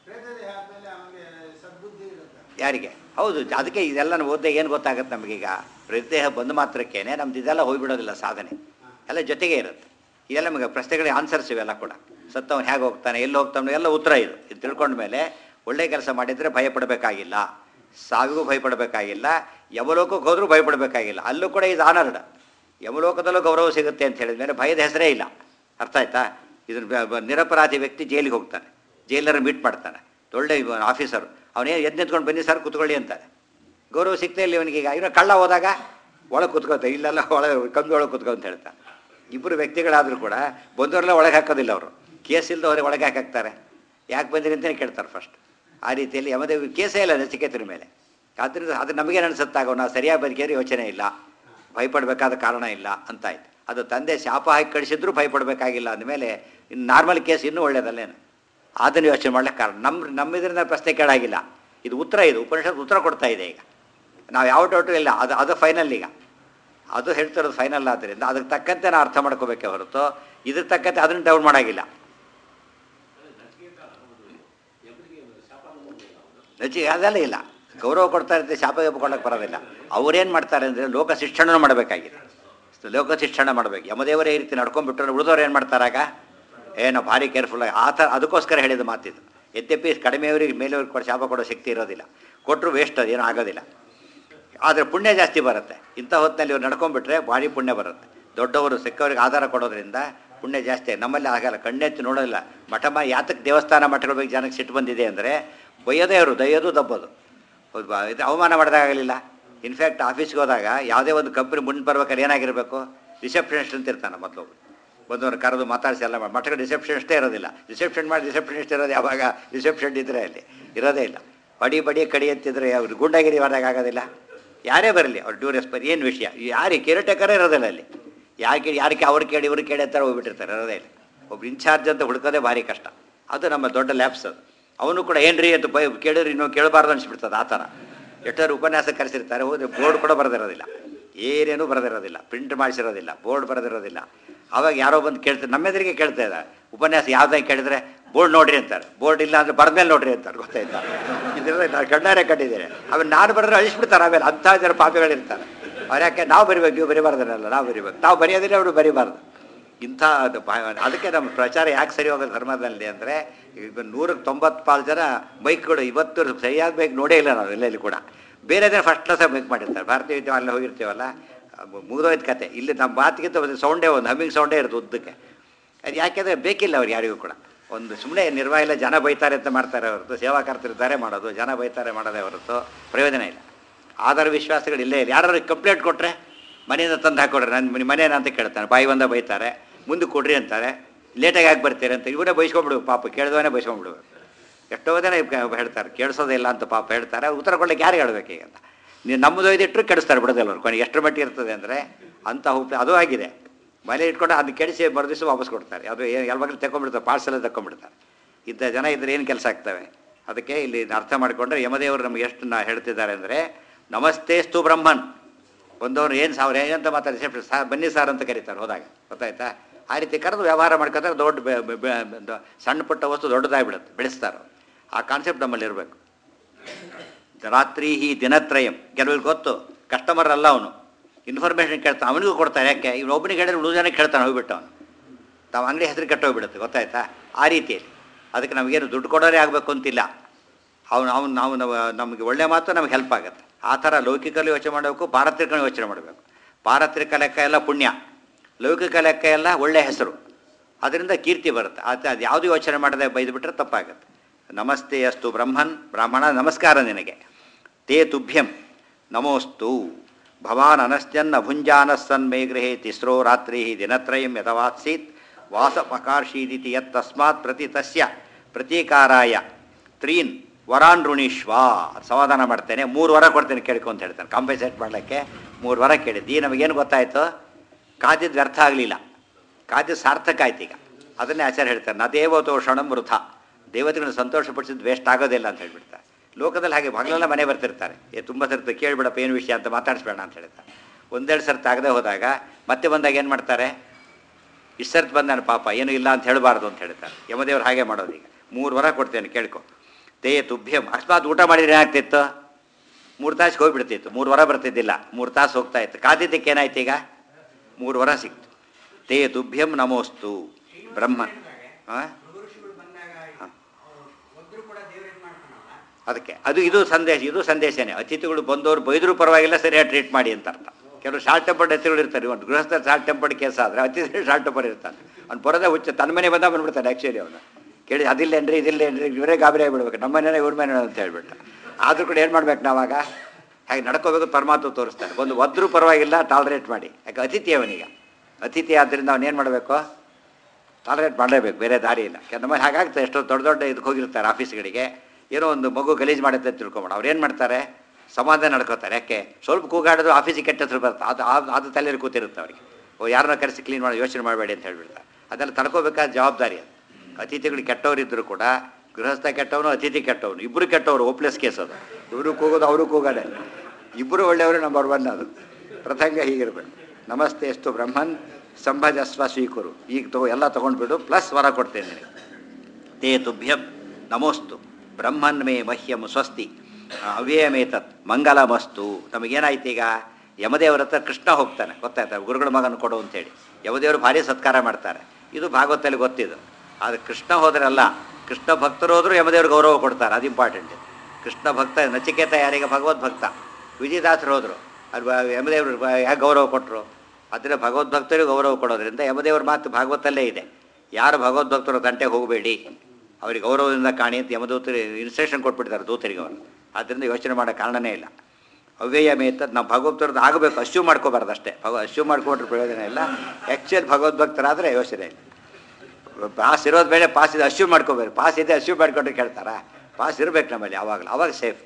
ಯಾರಿಗೆ ಹೌದು ಅದಕ್ಕೆ ಇದೆಲ್ಲ ಓದ್ದೆ ಏನು ಗೊತ್ತಾಗುತ್ತೆ ನಮಗೀಗ ಪ್ರತಿದೇಹ ಬಂದ ಮಾತ್ರಕ್ಕೇನೆ ನಮ್ದು ಇದೆಲ್ಲ ಹೋಗ್ಬಿಡೋದಿಲ್ಲ ಸಾಧನೆ ಎಲ್ಲ ಜೊತೆಗೆ ಇರುತ್ತೆ ಇದೆಲ್ಲ ನಮಗೆ ಪ್ರಶ್ನೆಗಳಿಗೆ ಆನ್ಸರ್ಸ್ ಇವೆಲ್ಲ ಕೂಡ ಸತ್ತವನು ಹೇಗೆ ಹೋಗ್ತಾನೆ ಎಲ್ಲಿ ಹೋಗ್ತಾನೆ ಎಲ್ಲ ಉತ್ತರ ಇದು ಇದು ತಿಳ್ಕೊಂಡ ಮೇಲೆ ಒಳ್ಳೆ ಕೆಲಸ ಮಾಡಿದರೆ ಭಯಪಡಬೇಕಾಗಿಲ್ಲ ಸಾವಿಗೂ ಭಯಪಡಬೇಕಾಗಿಲ್ಲ ಯಮಲೋಕಕ್ಕೆ ಹೋದರೂ ಭಯಪಡಬೇಕಾಗಿಲ್ಲ ಅಲ್ಲೂ ಕೂಡ ಇದು ಆನರ್ಡ್ ಯಮಲೋಕದಲ್ಲೂ ಗೌರವ ಸಿಗುತ್ತೆ ಅಂತ ಹೇಳಿದ ಮೇಲೆ ಭಯದ ಹೆಸರೇ ಇಲ್ಲ ಅರ್ಥ ಆಯ್ತಾ ಇದನ್ನು ಬ- ಬ- ನಿರಪರಾಧಿ ವ್ಯಕ್ತಿ ಜೈಲಿಗೆ ಹೋಗ್ತಾನೆ ಜೈಲರ ಮೀಟ್ ಮಾಡ್ತಾನೆ ಒಳ್ಳೆ ಆಫೀಸರು ಅವನೇ ಎದ್ದು ನಿಂತ್ಕೊಂಡು ಬನ್ನಿ ಸರ್ ಕೂತ್ಕೊಳ್ಳಿ ಅಂತಾರೆ ಗೌರವ ಸಿಗ್ತಾ ಇಲ್ಲ ಇವನಿಗೆ ಈಗ ಇವನು ಕಳ್ಳ ಹೋದಾಗ ಒಳಗೆ ಕೂತ್ಕೋತ ಇಲ್ಲೆಲ್ಲ ಒಳಗೆ ಕಂಬಿ ಒಳಗೆ ಕೂತ್ಕೊ ಅಂತ ಹೇಳ್ತಾನೆ ಇಬ್ಬರು ವ್ಯಕ್ತಿಗಳಾದರೂ ಕೂಡ ಬಂದವರೆಲ್ಲ ಒಳಗೆ ಹಾಕೋದಿಲ್ಲ ಅವರು ಕೇಸ್ ಇಲ್ಲದವ್ರಿಗೆ ಒಳಗೆ ಹಾಕಿ ಹಾಕ್ತಾರೆ ಯಾಕೆ ಬಂದಿರಿ ಅಂತಲೇ ಕೇಳ್ತಾರೆ ಫಸ್ಟ್ ಆ ರೀತಿಯಲ್ಲಿ ಯಮದೇವ್ ಕೇಸೇ ಇಲ್ಲ ನಚಿಕೇತರ ಮೇಲೆ ಆದ್ದರಿಂದ ಅದು ನಮಗೇನು ಅನಿಸುತ್ತಾಗೋ ನಾವು ಸರಿಯಾಗಿ ಬದುಕಿದ್ರೆ ಯೋಚನೆ ಇಲ್ಲ ಭಯಪಡಬೇಕಾದ ಕಾರಣ ಇಲ್ಲ ಅಂತಾಯ್ತು ಅದು ತಂದೆ ಶಾಪ ಹಾಕಿ ಕಳಿಸಿದ್ರು ಭಯಪಡಬೇಕಾಗಿಲ್ಲ ಅಂದಮೇಲೆ ಇನ್ನು ನಾರ್ಮಲ್ ಕೇಸ್ ಇನ್ನೂ ಒಳ್ಳೇದಲ್ಲೇನು ಅದನ್ನು ಯೋಚನೆ ಮಾಡ್ಲಿಕ್ಕೆ ಕಾರಣ ನಮ್ಮ ನಮ್ಮ ಇದರಿಂದ ಪ್ರಶ್ನೆ ಕೇಳಾಗಿಲ್ಲ ಇದು ಉತ್ತರ ಇದು ಉಪನಿಷತ್ ಉತ್ತರ ಕೊಡ್ತಾ ಇದೆ ಈಗ ನಾವು ಯಾವ ಡೌಟು ಇಲ್ಲ ಅದು ಅದು ಫೈನಲ್ ಈಗ ಅದು ಹೇಳ್ತಿರೋದು ಫೈನಲ್ ಆದ್ದರಿಂದ ಅದಕ್ಕೆ ತಕ್ಕಂತೆ ನಾವು ಅರ್ಥ ಮಾಡ್ಕೋಬೇಕೆ ಹೊರತು ಇದ್ರ ತಕ್ಕಂತೆ ಅದನ್ನು ಡೌನ್ ಮಾಡಾಗಿಲ್ಲ ನಚಿ ಅದೆಲ್ಲ ಇಲ್ಲ ಗೌರವ ಕೊಡ್ತಾ ಇರುತ್ತೆ ಶಾಪ ಕೊಡೋಕ್ಕೆ ಬರೋದಿಲ್ಲ ಅವ್ರೇನು ಮಾಡ್ತಾರೆ ಅಂದರೆ ಲೋಕ ಶಿಕ್ಷಣ ಮಾಡಬೇಕಾಗಿದೆ ಲೋಕ ಶಿಕ್ಷಣ ಮಾಡಬೇಕು ಯಮದೇವರೇ ಈ ರೀತಿ ನಡ್ಕೊಂಡ್ಬಿಟ್ರೆ ಉಳಿದವ್ರು ಏನು ಮಾಡ್ತಾರಾಗ ಏನೋ ಭಾರಿ ಕೇರ್ಫುಲ್ಲಾಗಿ ಆ ಥರ ಅದಕ್ಕೋಸ್ಕರ ಹೇಳಿದ ಮಾತಿದ್ದು ಯದ್ಯಪಿ ಕಡಿಮೆಯವರಿಗೆ ಮೇಲೆಯವ್ರಿಗೆ ಕೊಡೋ ಶಾಪ ಕೊಡೋ ಶಕ್ತಿ ಇರೋದಿಲ್ಲ ಕೊಟ್ಟರು ವೇಸ್ಟ್ ಅದು ಏನೂ ಆಗೋದಿಲ್ಲ ಆದರೆ ಪುಣ್ಯ ಜಾಸ್ತಿ ಬರುತ್ತೆ ಇಂಥ ಹೊತ್ತಿನಲ್ಲಿ ಇವ್ರು ನಡ್ಕೊಂಡ್ಬಿಟ್ರೆ ಭಾರಿ ಪುಣ್ಯ ಬರುತ್ತೆ ದೊಡ್ಡವರು ಸಿಕ್ಕವರಿಗೆ ಆಧಾರ ಕೊಡೋದ್ರಿಂದ ಪುಣ್ಯ ಜಾಸ್ತಿ ನಮ್ಮಲ್ಲಿ ಆಗಲ್ಲ ಕಣ್ಣೆತ್ತಿ ನೋಡೋದಿಲ್ಲ ಮಠ ಮ ಯಾತಕ್ಕೆ ದೇವಸ್ಥಾನ ಮಠಗಳ ಬಗ್ಗೆ ಜನಕ್ಕೆ ಸಿಟ್ಟು ಬಂದಿದೆ ಅಂದರೆ ಬೈಯೋದೇ ಅವರು ದಯ್ಯೋದು ದಬ್ಬೋದು ಹೌದು ಬಾ ಇದು ಅವಮಾನ ಮಾಡಿದಾಗಲಿಲ್ಲ ಇನ್ಫ್ಯಾಕ್ಟ್ ಆಫೀಸ್ಗೆ ಹೋದಾಗ ಯಾವುದೇ ಒಂದು ಕಂಪ್ನಿ ಮುಂದೆ ಬರ್ಬೇಕಾದ್ರೆ ಏನಾಗಿರಬೇಕು ರಿಸೆಪ್ಷನಿಸ್ಟ್ ಅಂತ ಇರ್ತಾನೆ ಮೊದಲು ಬಂದವರು ಕರೆದು ಮಾತಾಡಿಸಿ ಎಲ್ಲ ಮಾಡಿ ಮಠಕ್ಕೆ ರಿಸೆಪ್ಷನಿಸ್ಟೇ ಇರೋದಿಲ್ಲ ರಿಸೆಪ್ಷನ್ ಮಾಡಿ ರಿಸೆಪ್ಷನಿಸ್ಟ್ ಇರೋದು ಯಾವಾಗ ರಿಸೆಪ್ಷನ್ ಇದ್ದರೆ ಅಲ್ಲಿ ಇರೋದೇ ಇಲ್ಲ ಬಡಿ ಬಡಿ ಕಡಿ ಅಂತಿದ್ರೆ ಅವ್ರು ಗುಂಡಾಗಿರಿ ಹೊರಗೆ ಆಗೋದಿಲ್ಲ ಯಾರೇ ಬರಲಿ ಅವ್ರು ಡ್ಯೂರೆಸ್ ಬರ್ ಏನು ವಿಷಯ ಯಾರಿಗೆ ಕೇರಟೇಕರೇ ಇರೋದಿಲ್ಲ ಅಲ್ಲಿ ಯಾಕೆ ಯಾರಿಗೆ ಅವ್ರು ಕೇಳಿ ಇವ್ರು ಕೇಳಿ ಅಂತಾರೆ ಹೋಗ್ಬಿಟ್ಟಿರ್ತಾರೆ ಇರೋದೇ ಇಲ್ಲ ಒಬ್ರು ಇನ್ಚಾರ್ಜ್ ಅಂತ ಹುಡ್ಕೋದೇ ಭಾರಿ ಕಷ್ಟ ಅದು ನಮ್ಮ ದೊಡ್ಡ ಲ್ಯಾಬ್ಸ್ ಅದು ಅವನು ಕೂಡ ಏನ್ರಿ ಅಂತ ಬೈ ಕೇಳಿದ್ರೆ ಇನ್ನೂ ಕೇಳಬಾರ್ದು ಅನಿಸ್ಬಿಡ್ತದೆ ಆ ಥರ ಎಷ್ಟರ ಉಪನ್ಯಾಸ ಕರೆಸಿರ್ತಾರೆ ಹೋದ್ರೆ ಬೋರ್ಡ್ ಕೂಡ ಬರೆದಿರೋದಿಲ್ಲ ಏನೇನೂ ಬರೆದಿರೋದಿಲ್ಲ ಪ್ರಿಂಟ್ ಮಾಡಿಸಿರೋದಿಲ್ಲ ಬೋರ್ಡ್ ಬರೆದಿರೋದಿಲ್ಲ ಅವಾಗ ಯಾರೋ ಬಂದು ಕೇಳ್ತಾರೆ ನಮ್ಮ ಎದುರಿಗೆ ಕೇಳ್ತಾ ಇದ್ದಾರೆ ಉಪನ್ಯಾಸ ಯಾವ್ದಾಗಿ ಕೇಳಿದ್ರೆ ಬೋರ್ಡ್ ನೋಡ್ರಿ ಅಂತಾರೆ ಬೋರ್ಡ್ ಇಲ್ಲ ಅಂದ್ರೆ ಬರ್ಮೇಲೆ ನೋಡ್ರಿ ಅಂತಾರೆ ಗೊತ್ತಾಯ್ತಾ ಇದೆಲ್ಲ ನಾನು ಕಣ್ಣಾರೆ ಕಂಡಿದ್ದೇನೆ ಆಮೇಲೆ ನಾನು ಬರೆದ್ರೆ ಅಳಿಸ್ಬಿಡ್ತಾರೆ ಆಮೇಲೆ ಅಂಥ ಜನ ಪಾಪಿಗಳಿರ್ತಾರೆ ಅವ್ರು ಯಾಕೆ ನಾವು ಬರಿಬೇಕು ನೀವು ಬರಿಬಾರ್ದಲ್ಲ ನಾವು ಬರಿಬೇಕು ನಾವು ಬರೆಯೋದಿಲ್ಲ ಅವರು ಬರಿಬಾರ್ದು ಇಂಥ ಅದು ಭಾ- ಅದಕ್ಕೆ ನಮ್ಮ ಪ್ರಚಾರ ಯಾಕೆ ಸರಿ ಹೋಗೋದು ಧರ್ಮದಲ್ಲಿ ಅಂದರೆ ಈಗ ನೂರಕ್ಕೆ ತೊಂಬತ್ತು ಪಾಲು ಜನ ಬೈಕ್ಗಳು ಇವತ್ತು ಸರಿಯಾದ ಬೈಕ್ ನೋಡೇ ಇಲ್ಲ ನಾವು ಎಲ್ಲೆಲ್ಲಿ ಕೂಡ ಬೇರೆ ದಿನ ಫಸ್ಟ್ ಕ್ಲಾಸಾಗಿ ಬೈಕ್ ಮಾಡಿರ್ತಾರೆ ಭಾರತೀಯ ವಿದ್ಯಾಲಯ ಅಲ್ಲಿ ಹೋಗಿರ್ತೀವಲ್ಲ ಮುಗಿದೋಯ್ತು ಕತೆ ಇಲ್ಲಿ ನಮ್ಮ ಮಾತಿಗಿಂತ ಒಂದು ಸೌಂಡೇ ಒಂದು ಹಮ್ಮಿಂಗ್ ಸೌಂಡೇ ಇರುತ್ತೆ ಉದ್ದಕ್ಕೆ ಅದು ಯಾಕೆಂದರೆ ಬೇಕಿಲ್ಲ ಅವ್ರು ಯಾರಿಗೂ ಕೂಡ ಒಂದು ಸುಮ್ಮನೆ ನಿರ್ವಾಹ ಇಲ್ಲ ಜನ ಬೈತಾರೆ ಅಂತ ಮಾಡ್ತಾರೆ ಹೊರತು ಸೇವಾಕರ್ತರಿದ್ದಾರೆ ಮಾಡೋದು ಜನ ಬೈತಾರೆ ಮಾಡೋದೇ ಹೊರತು ಪ್ರಯೋಜನ ಇಲ್ಲ ಆಧಾರ ವಿಶ್ವಾಸಗಳು ಇಲ್ಲೇ ಇಲ್ಲ ಯಾರು ಕಂಪ್ಲೇಂಟ್ ಕೊಟ್ಟರೆ ಮನೆಯಿಂದ ತಂದು ಹಾಕೊಡ್ರಿ ನನ್ನ ಮನೇನ ಅಂತ ಕೇಳ್ತಾನೆ ಬಾಯಿ ಬಂದ ಬೈತಾರೆ ಮುಂದೆ ಕೊಡ್ರಿ ಅಂತಾರೆ ಲೇಟಾಗಿ ಹಾಕಿ ಬರ್ತೀರಿ ಅಂತ ಇವರೇ ಬೈಸ್ಕೊಂಡ್ಬಿಡ್ಬೇಕು ಪಾಪ ಕೇಳಿದವನೇ ಬೈಸ್ಕೊಂಡ್ಬಿಡ್ಬೇಕು ಎಷ್ಟೋ ಜನ ಕ- ಹೇಳ್ತಾರೆ ಕೇಳಿಸೋದಿಲ್ಲ ಅಂತ ಪಾಪ ಹೇಳ್ತಾರೆ ಉತ್ತರ ಕೊಡ್ಲಿಕ್ಕೆ ಯಾರಿಗೆ ಹೇಳ್ಬೇಕು ಈಗ ಅಂತ ನೀವು ನಮ್ಮದು ಒಯ್ದಿಟ್ರು ಕೆಡಿಸ್ತಾರೆ ಬಿಡೋದಿಲ್ಲ ಕೊನೆಗೆ ಎಷ್ಟರ ಮಟ್ಟಿಗೆ ಇರ್ತದೆ ಅಂದರೆ ಅಂತ ಉಪ ಅದು ಆಗಿದೆ ಮನೆ ಇಟ್ಕೊಂಡು ಅದನ್ನ ಕೆಡಿಸಿ ಮರುದಿವಸ ವಾಪಸ್ ಕೊಡ್ತಾರೆ ಅದು ಯಾವಾಗಲೂ ತಗೊಂಡ್ಬಿಡ್ತಾರೆ ಪಾರ್ಸಲ್ ತಗೊಂಡ್ಬಿಡ್ತಾರೆ ಇಂಥ ಜನ ಇದ್ರೆ ಏನು ಕೆಲಸ ಆಗ್ತವೆ ಅದಕ್ಕೆ ಇಲ್ಲಿ ಅರ್ಥ ಮಾಡಿಕೊಂಡ್ರೆ ಯಮದೇವರು ನಮಗೆ ಎಷ್ಟು ನಾ ಹೇಳ್ತಿದ್ದಾರೆ ಅಂದರೆ ನಮಸ್ತೇಸ್ತು ಬ್ರಹ್ಮನ್ ಬಂದವರು ಏನು ಸಾವಿರ ಏನಂತ ಮಾತಾಡಿ ರಿಸೆಪ್ಷನ್ ಸಾ ಬನ್ನಿ ಸಾರ್ ಅಂತ ಕರೀತಾರೆ ಹೋದಾಗ ಗೊತ್ತಾಯ್ತಾ ಆ ರೀತಿ ಕರೆದು ವ್ಯವಹಾರ ಮಾಡ್ಕೊತಾರೆ ದೊಡ್ಡ ಬೆ- ಬೆ- ಬೆ- ಒಂದು ಸಣ್ಣ ಪುಟ್ಟ ವಸ್ತು ದೊಡ್ಡದಾಗಿಬಿಡುತ್ತೆ ಬೆಳೆಸ್ತಾರೆ ಆ ಕಾನ್ಸೆಪ್ಟ್ ನಮ್ಮಲ್ಲಿ ಇರಬೇಕು ರಾತ್ರಿ ಈ ದಿನತ್ರಯಂ ಕೆಲವ್ರಿಗೆ ಗೊತ್ತು ಕಸ್ಟಮರ್ ಅಲ್ಲ ಅವನು ಇನ್ಫಾರ್ಮೇಷನ್ ಕೇಳ್ತಾನೆ ಅವನಿಗೂ ಕೊಡ್ತಾರೆ ಯಾಕೆ ಇವನು ಒಬ್ಬನಿಗೆ ಹೇಳಿದ್ರೆ ಮೂರು ಜನಕ್ಕೆ ಕೇಳ್ತಾನೆ ಹೋಗ್ಬಿಟ್ಟು ಅವನು ತಾವು ಅಂಗಡಿ ಹೆಸರು ಕೆಟ್ಟೋಗ್ಬಿಡುತ್ತೆ ಗೊತ್ತಾಯ್ತಾ ಆ ರೀತಿಯಲ್ಲಿ ಅದಕ್ಕೆ ನಮಗೇನು ದುಡ್ಡು ಕೊಡೋರೇ ಆಗಬೇಕು ಅಂತಿಲ್ಲ ಅವನು ಅವನು ನಾವು ನಾವು- ನಮಗೆ ಒಳ್ಳೆ ಮಾತು ನಮಗೆ ಹೆಲ್ಪ್ ಆಗುತ್ತೆ ಆ ಥರ ಲೌಕಿಕಲ್ಲಿ ಯೋಚನೆ ಮಾಡಬೇಕು ಪಾರತ್ರಿಕ ಯೋಚನೆ ಮಾಡಬೇಕು ಪಾರತ್ರಿಕ ಲೆಕ್ಕ ಎಲ್ಲ ಪುಣ್ಯ ಲೌಕಿಕ ಲೆಕ್ಕ ಎಲ್ಲ ಒಳ್ಳೆ ಹೆಸರು ಅದರಿಂದ ಕೀರ್ತಿ ಬರುತ್ತೆ ಅದು ಅದು ಯಾವುದು ಯೋಚನೆ ಮಾಡದೆ ಬೈದುಬಿಟ್ರೆ ತಪ್ಪಾಗುತ್ತೆ ನಮಸ್ತೆ ಅಸ್ತು ಬ್ರಹ್ಮನ್ ಬ್ರಾಹ್ಮಣ ನಮಸ್ಕಾರ ನಿನಗೆ ತೇ ತುಭ್ಯಂ ನಮೋಸ್ತು ಭವಾನ್ ಅನಶ್ಚನ್ನ ಭುಂಜಾನಸ್ಸನ್ ಮೇ ಗೃಹೇ ತಿಸ್ರೋ ರಾತ್ರಿ ದಿನತ್ರಯಂ ಯಥವಾತ್ಸೀತ್ ವಾಸಪಕಾರ್ಷೀದಿತಿ ಯತ್ ತಸ್ಮಾತ್ ಪ್ರತಿ ತಸ್ಯ ಪ್ರತೀಕಾರಾಯ ತ್ರೀನ್ ವರಾನ್ ಋಣೀಶ್ವ ಅದು ಸಮಾಧಾನ ಮಾಡ್ತೇನೆ ಮೂರು ವರ ಕೊಡ್ತೇನೆ ಕೇಳ್ಕೊ ಅಂತ ಹೇಳ್ತಾನೆ ಕಾಂಪನ್ಸೇಟ್ ಮಾಡಲಿಕ್ಕೆ ಮೂರು ವರ ಕೇಳಿದ್ದು ಈ ನಮಗೇನು ಗೊತ್ತಾಯಿತು ಕಾದಿದ್ದು ವ್ಯರ್ಥ ಆಗಲಿಲ್ಲ ಕಾದಿದ್ದು ಸಾರ್ಥಕ ಆಯ್ತು ಈಗ ಅದನ್ನೇ ಆಚಾರ್ಯ ಹೇಳ್ತಾರೆ ನ ದೇವತೋಷಣಂ ವೃಥ ದೇವತೆಗಳನ್ನ ಸಂತೋಷಪಡಿಸಿದ್ದು ವೇಸ್ಟ್ ಆಗೋದಿಲ್ಲ ಅಂತ ಹೇಳ್ಬಿಡ್ತಾರೆ ಲೋಕದಲ್ಲಿ ಹಾಗೆ ಹಗಲೆಲ್ಲ ಮನೆ ಬರ್ತಿರ್ತಾರೆ ಏ ತುಂಬ ಸರ್ತಿ ಕೇಳಿಬಿಡಪ್ಪ ಏನು ವಿಷಯ ಅಂತ ಮಾತಾಡಿಸ್ಬೇಡ ಅಂತ ಹೇಳ್ತಾರೆ ಒಂದೆರಡು ಸರ್ತಿ ಆಗದೆ ಹೋದಾಗ ಮತ್ತೆ ಬಂದಾಗ ಏನು ಮಾಡ್ತಾರೆ ಇಷ್ಟು ಸರ್ತಿ ಬಂದಾನೆ ಪಾಪ ಏನೂ ಇಲ್ಲ ಅಂತ ಹೇಳಬಾರ್ದು ಅಂತ ಹೇಳ್ತಾರೆ ಯಮದೇವ್ರು ಹಾಗೆ ಮಾಡೋದು ಈಗ ಮೂರು ವರ ಕೊಡ್ತೇನೆ ಕೇಳ್ಕೊ ತೇ ತುಭ್ಯಂ ಅಕಸ್ಮಾತ್ ಊಟ ಮಾಡಿದ್ರೆ ಏನಾಗ್ತಿತ್ತು ಮೂರು ತಾಸಿಗೆ ಹೋಗ್ಬಿಡ್ತಿತ್ತು ಮೂರು ವರ ಬರ್ತಿದ್ದಿಲ್ಲ ಮೂರು ತಾಸು ಹೋಗ್ತಾ ಇತ್ತು ಕಾದಿದ್ದಕ್ಕೆ ಏನಾಯ್ತು ಈಗ ಮೂರು ವರ ಸಿಕ್ತು ತೇ ತುಭ್ಯಂ ನಮೋಸ್ತು ಬ್ರಹ್ಮನ್ ಹಾಂ ಅದಕ್ಕೆ ಅದು ಇದು ಸಂದೇಶ ಇದು ಸಂದೇಶನೇ ಅತಿಥಿಗಳು ಬಂದವರು ಬೈದರೂ ಪರವಾಗಿಲ್ಲ ಸರಿಯಾಗಿ ಟ್ರೀಟ್ ಮಾಡಿ ಅಂತ ಅರ್ಥ ಕೆಲವರು ಶಾರ್ಟ್ ಟೆಂಪರ್ಡ್ ಅತಿಥಿಗಳು ಇರ್ತಾರೆ ಒಂದು ಗೃಹಸ್ಥ ಶಾರ್ಟ್ ಟೆಂಪರ್ಡ್ ಕೇಸ್ ಆದರೆ ಅತಿಥಿ ಶಾರ್ಟ್ ಟೆಂಪರ್ ಇರ್ತಾನೆ ಅವ್ನು ಬರೋದೇ ಹುಚ್ಚ ತನ್ನ ಮನೆ ಬಂದ ಬಂದ್ಬಿಡ್ತಾನೆ ಆ್ಯಕ್ಚುಲಿ ಅವನು ಕೇಳಿ ಅದಿಲ್ಲೇನ್ರಿ ಇದಿಲ್ಲೇನ್ರಿ ಇವರೇ ಗಾಬರಿ ಆಗಿಬಿಡ್ಬೇಕು ನಮ್ಮ ಮನೇನೆ ಇವ್ರ ಮನೆ ಅಂತ ಹೇಳ್ಬಿಟ್ಟ ಆದರೂ ಕೂಡ ಏನು ಮಾಡ್ಬೇಕು ನಾವಾಗ ಹಾಗೆ ನಡ್ಕೋಬೇಕು ಪರಮಾತ್ಮ ತೋರಿಸ್ತಾನೆ ಒಂದು ಒದ್ರೂ ಪರವಾಗಿಲ್ಲ ಟಾಲರೇಟ್ ಮಾಡಿ ಯಾಕೆ ಅತಿಥಿ ಅವನೀಗ ಅತಿಥಿ ಆದ್ದರಿಂದ ಅವನೇನು ಮಾಡಬೇಕು ಟಾಲರೇಟ್ ಮಾಡಲೇಬೇಕು ಬೇರೆ ದಾರಿ ಇಲ್ಲ ನಮ್ಮಲ್ಲಿ ಹಾಗಾಗ್ತದೆ ಎಷ್ಟೋ ದೊಡ್ಡ ದೊಡ್ಡ ಇದಕ್ಕೆ ಹೋಗಿರ್ತಾರೆ ಆಫೀಸ್ಗಳಿಗೆ ಏನೋ ಒಂದು ಮಗು ಗಲೀಜು ಮಾಡುತ್ತೆ ಅಂತ ತಿಳ್ಕೊಂಬೇಡ ಅವ್ರು ಏನು ಮಾಡ್ತಾರೆ ಸಮಾಧಾನ ನಡ್ಕೋತಾರೆ ಯಾಕೆ ಸ್ವಲ್ಪ ಕೂಗಾಡಿದ್ರು ಆಫೀಸಿಗೆ ಕೆಟ್ಟ ಹೆಸರು ಬರುತ್ತೆ ಅದು ಅದು ಅದು ತಲೆಯಲ್ಲಿ ಕೂತಿರುತ್ತೆ ಅವರಿಗೆ ಓ ಯಾರನ್ನ ಕರೆಸಿ ಕ್ಲೀನ್ ಮಾಡಿ ಯೋಚನೆ ಮಾಡಬೇಡಿ ಅಂತ ಹೇಳ್ಬಿಡ್ತಾರೆ ಅದೆಲ್ಲ ತಡ್ಕೋಬೇಕಾದ ಜವಾಬ್ದಾರಿ ಅದು ಅತಿಥಿಗಳು ಕೆಟ್ಟವರಿದ್ದರೂ ಕೂಡ ಗೃಹಸ್ಥ ಕೆಟ್ಟವನು ಅತಿಥಿ ಕೆಟ್ಟವನು ಇಬ್ಬರು ಕೆಟ್ಟವರು ಓಪ್ಲೆಸ್ ಕೇಸ್ ಅದು ಇವರು ಕೂಗೋದು ಅವರು ಕೂಗಾಡೆ ಇಬ್ಬರು ಒಳ್ಳೆಯವರು ನಂಬರ್ ಒನ್ ಅದು ಪ್ರಸಂಗ ಹೀಗಿರ್ಬೇಕು ನಮಸ್ತೆ ಎಷ್ಟು ಬ್ರಹ್ಮನ್ ಸಂಭಜಸ್ವ ಸ್ವೀಕರು ಈಗ ತಗೋ ಎಲ್ಲ ತೊಗೊಂಡ್ಬಿಡು ಪ್ಲಸ್ ವರ ಕೊಡ್ತೇನೆ ನಿನಗೆ ತೇ ತುಭ್ಯಂ ನಮೋಸ್ತು ಬ್ರಹ್ಮನ್ ಮೇ ಮಹ್ಯಂ ಸ್ವಸ್ತಿ ಅವ್ಯಯಮೇತತ್ ಮಂಗಲಮಸ್ತು ನಮಗೇನಾಯ್ತು ಈಗ ಯಮದೇವರ ಹತ್ರ ಕೃಷ್ಣ ಹೋಗ್ತಾನೆ ಗೊತ್ತಾಯ್ತಾ ಗುರುಗಳ ಮಗನ ಕೊಡು ಅಂತೇಳಿ ಯಮದೇವರು ಭಾರಿ ಸತ್ಕಾರ ಮಾಡ್ತಾರೆ ಇದು ಭಾಗವತಲ್ಲಿ ಗೊತ್ತಿದ್ದು ಆದರೆ ಕೃಷ್ಣ ಹೋದ್ರಲ್ಲ ಕೃಷ್ಣ ಭಕ್ತರು ಹೋದರೂ ಯಮದೇವ್ರು ಗೌರವ ಕೊಡ್ತಾರೆ ಅದು ಇಂಪಾರ್ಟೆಂಟ್ ಕೃಷ್ಣ ಭಕ್ತ ನಚಿಕೇತ ಯಾರಿಗೆ ಭಗವದ್ ಭಕ್ತ ವಿಜಯದಾಸರು ಹೋದರು ಅದು ಯಮದೇವರು ಯಾಕೆ ಗೌರವ ಕೊಟ್ಟರು ಅದರಿಂದ ಭಗವದ್ಭಕ್ತರಿಗೆ ಗೌರವ ಕೊಡೋದ್ರಿಂದ ಯಮದೇವ್ರ ಮಾತು ಭಾಗವತಲ್ಲೇ ಇದೆ ಯಾರು ಭಗವದ್ಭಕ್ತರು ತಂಟೆಗೆ ಹೋಗಬೇಡಿ ಅವ್ರಿಗೆ ಗೌರವದಿಂದ ಕಾಣಿ ಅಂತ ಯಮದೂತರು ಇನ್ಸ್ಟ್ರಕ್ಷನ್ ಕೊಟ್ಬಿಡ್ತಾರೆ ದೂತರಿಗೆ ಅವರು ಆದ್ದರಿಂದ ಯೋಚನೆ ಮಾಡೋ ಕಾರಣನೇ ಇಲ್ಲ ಅವ್ಯಯ ಮೇತ ನಾವು ಭಗವದ್ಭಕ್ತರದ್ದು ಆಗಬೇಕು ಅಶ್ಯೂ ಮಾಡ್ಕೋಬಾರ್ದು ಅಷ್ಟೇ ಭಗ ಅಶ್ಯೂ ಮಾಡ್ಕೊಂಡ್ರೆ ಪ್ರಯೋಜನ ಇಲ್ಲ ಆ್ಯಕ್ಚುಯಲ್ ಭಗವದ್ಭಕ್ತರಾದರೆ ಯೋಚನೆ ಇಲ್ಲ ಪಾಸ್ ಇರೋದು ಬೇಡ ಪಾಸ್ ಇದೆ ಅಶ್ಯೂ ಮಾಡ್ಕೋಬೇಕು ಪಾಸ್ ಇದೆ ಅಶ್ಯೂ ಮಾಡ್ಕೊಂಡ್ರೆ ಕೇಳ್ತಾರಾ ಪಾಸ್ ಇರಬೇಕು ನಮ್ಮಲ್ಲಿ ಯಾವಾಗಲೂ ಅವಾಗ ಸೇಫ್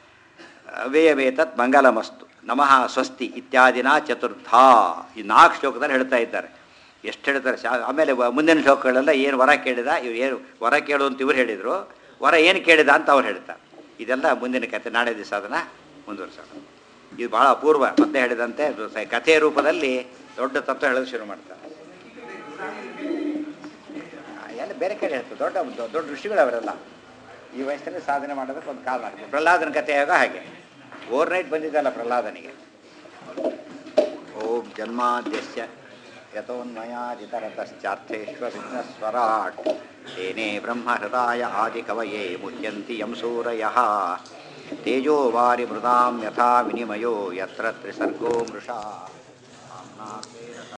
ಅವ್ಯಯವೇತತ್ ಮಂಗಲಮಸ್ತು ನಮಃ ಸ್ವಸ್ತಿ ಇತ್ಯಾದಿನ ಚತುರ್ಥ ಈ ನಾಲ್ಕು ಶ್ಲೋಕದಲ್ಲಿ ಹೇಳ್ತಾ ಇದ್ದಾರೆ ಎಷ್ಟು ಹೇಳ್ತಾರೆ ಶಾ ಆಮೇಲೆ ವ- ಮುಂದಿನ ಶ್ಲೋಕಗಳೆಲ್ಲ ಏನು ವರ ಕೇಳಿದ ಇವ್ರು ಏನು ವರ ಕೇಳು ಅಂತ ಇವ್ರು ಹೇಳಿದರು ವರ ಏನು ಕೇಳಿದ ಅಂತ ಅವ್ರು ಹೇಳ್ತಾರೆ ಇದೆಲ್ಲ ಮುಂದಿನ ಕಥೆ ನಾಳೆ ದಿವಸ ಅದನ್ನು ಮುಂದುವರಿಸೋಣ ಇದು ಭಾಳ ಅಪೂರ್ವ ಮತ್ತೆ ಹೇಳಿದಂತೆ ಅದು ಸ- ಕಥೆಯ ರೂಪದಲ್ಲಿ ದೊಡ್ಡ ತತ್ವ ಹೇಳೋದು ಶುರು ಮಾಡ್ತಾರೆ ಆ, ಎಲ್ಲ ಬೇರೆ ಕಡೆ ಹೇಳ್ತಾರೆ ದೊಡ್ಡ ದೊಡ್ಡ ದೊಡ್ಡ ಋಷಿಗಳು ಅವರೆಲ್ಲ ಈ ವಯಸ್ಸಲ್ಲಿ ಸಾಧನೆ ಮಾಡೋದಕ್ಕೆ ಒಂದು ಕಾಲ ಆಗಿದೆ ಪ್ರಹ್ಲಾದನ ಕಥೆ ಆಗ ಹಾಗೆ ಓವರ್ ನೈಟ್ ಬಂದಿದ್ದಲ್ಲ ಪ್ರಹ್ಲಾದನಿಗೆ ಓಂ ಜನ್ಮಾದ್ಯಸ್ಯ ಯಥೋನ್ಮಯಾದಿತರತಶ್ಚಾರ್ಥೇಶ್ವ ವಿಘ್ನಸ್ವರಾಟ್ ತೇನೇ ಬ್ರಹ್ಮಹೃದಾಯ ಆದಿಕವಯೇ ಮುಹ್ಯಂತಿ ಯಂ ಸೂರಯಃ ತೇಜೋ ವಾರಿ ಮೃದಾಂ ಯಥಾ ವಿನಿಮಯೋ ಯತ್ರ ತ್ರಿಸರ್ಗೋ ಮೃಷಾ ಆಮ್ನಾಥೇನ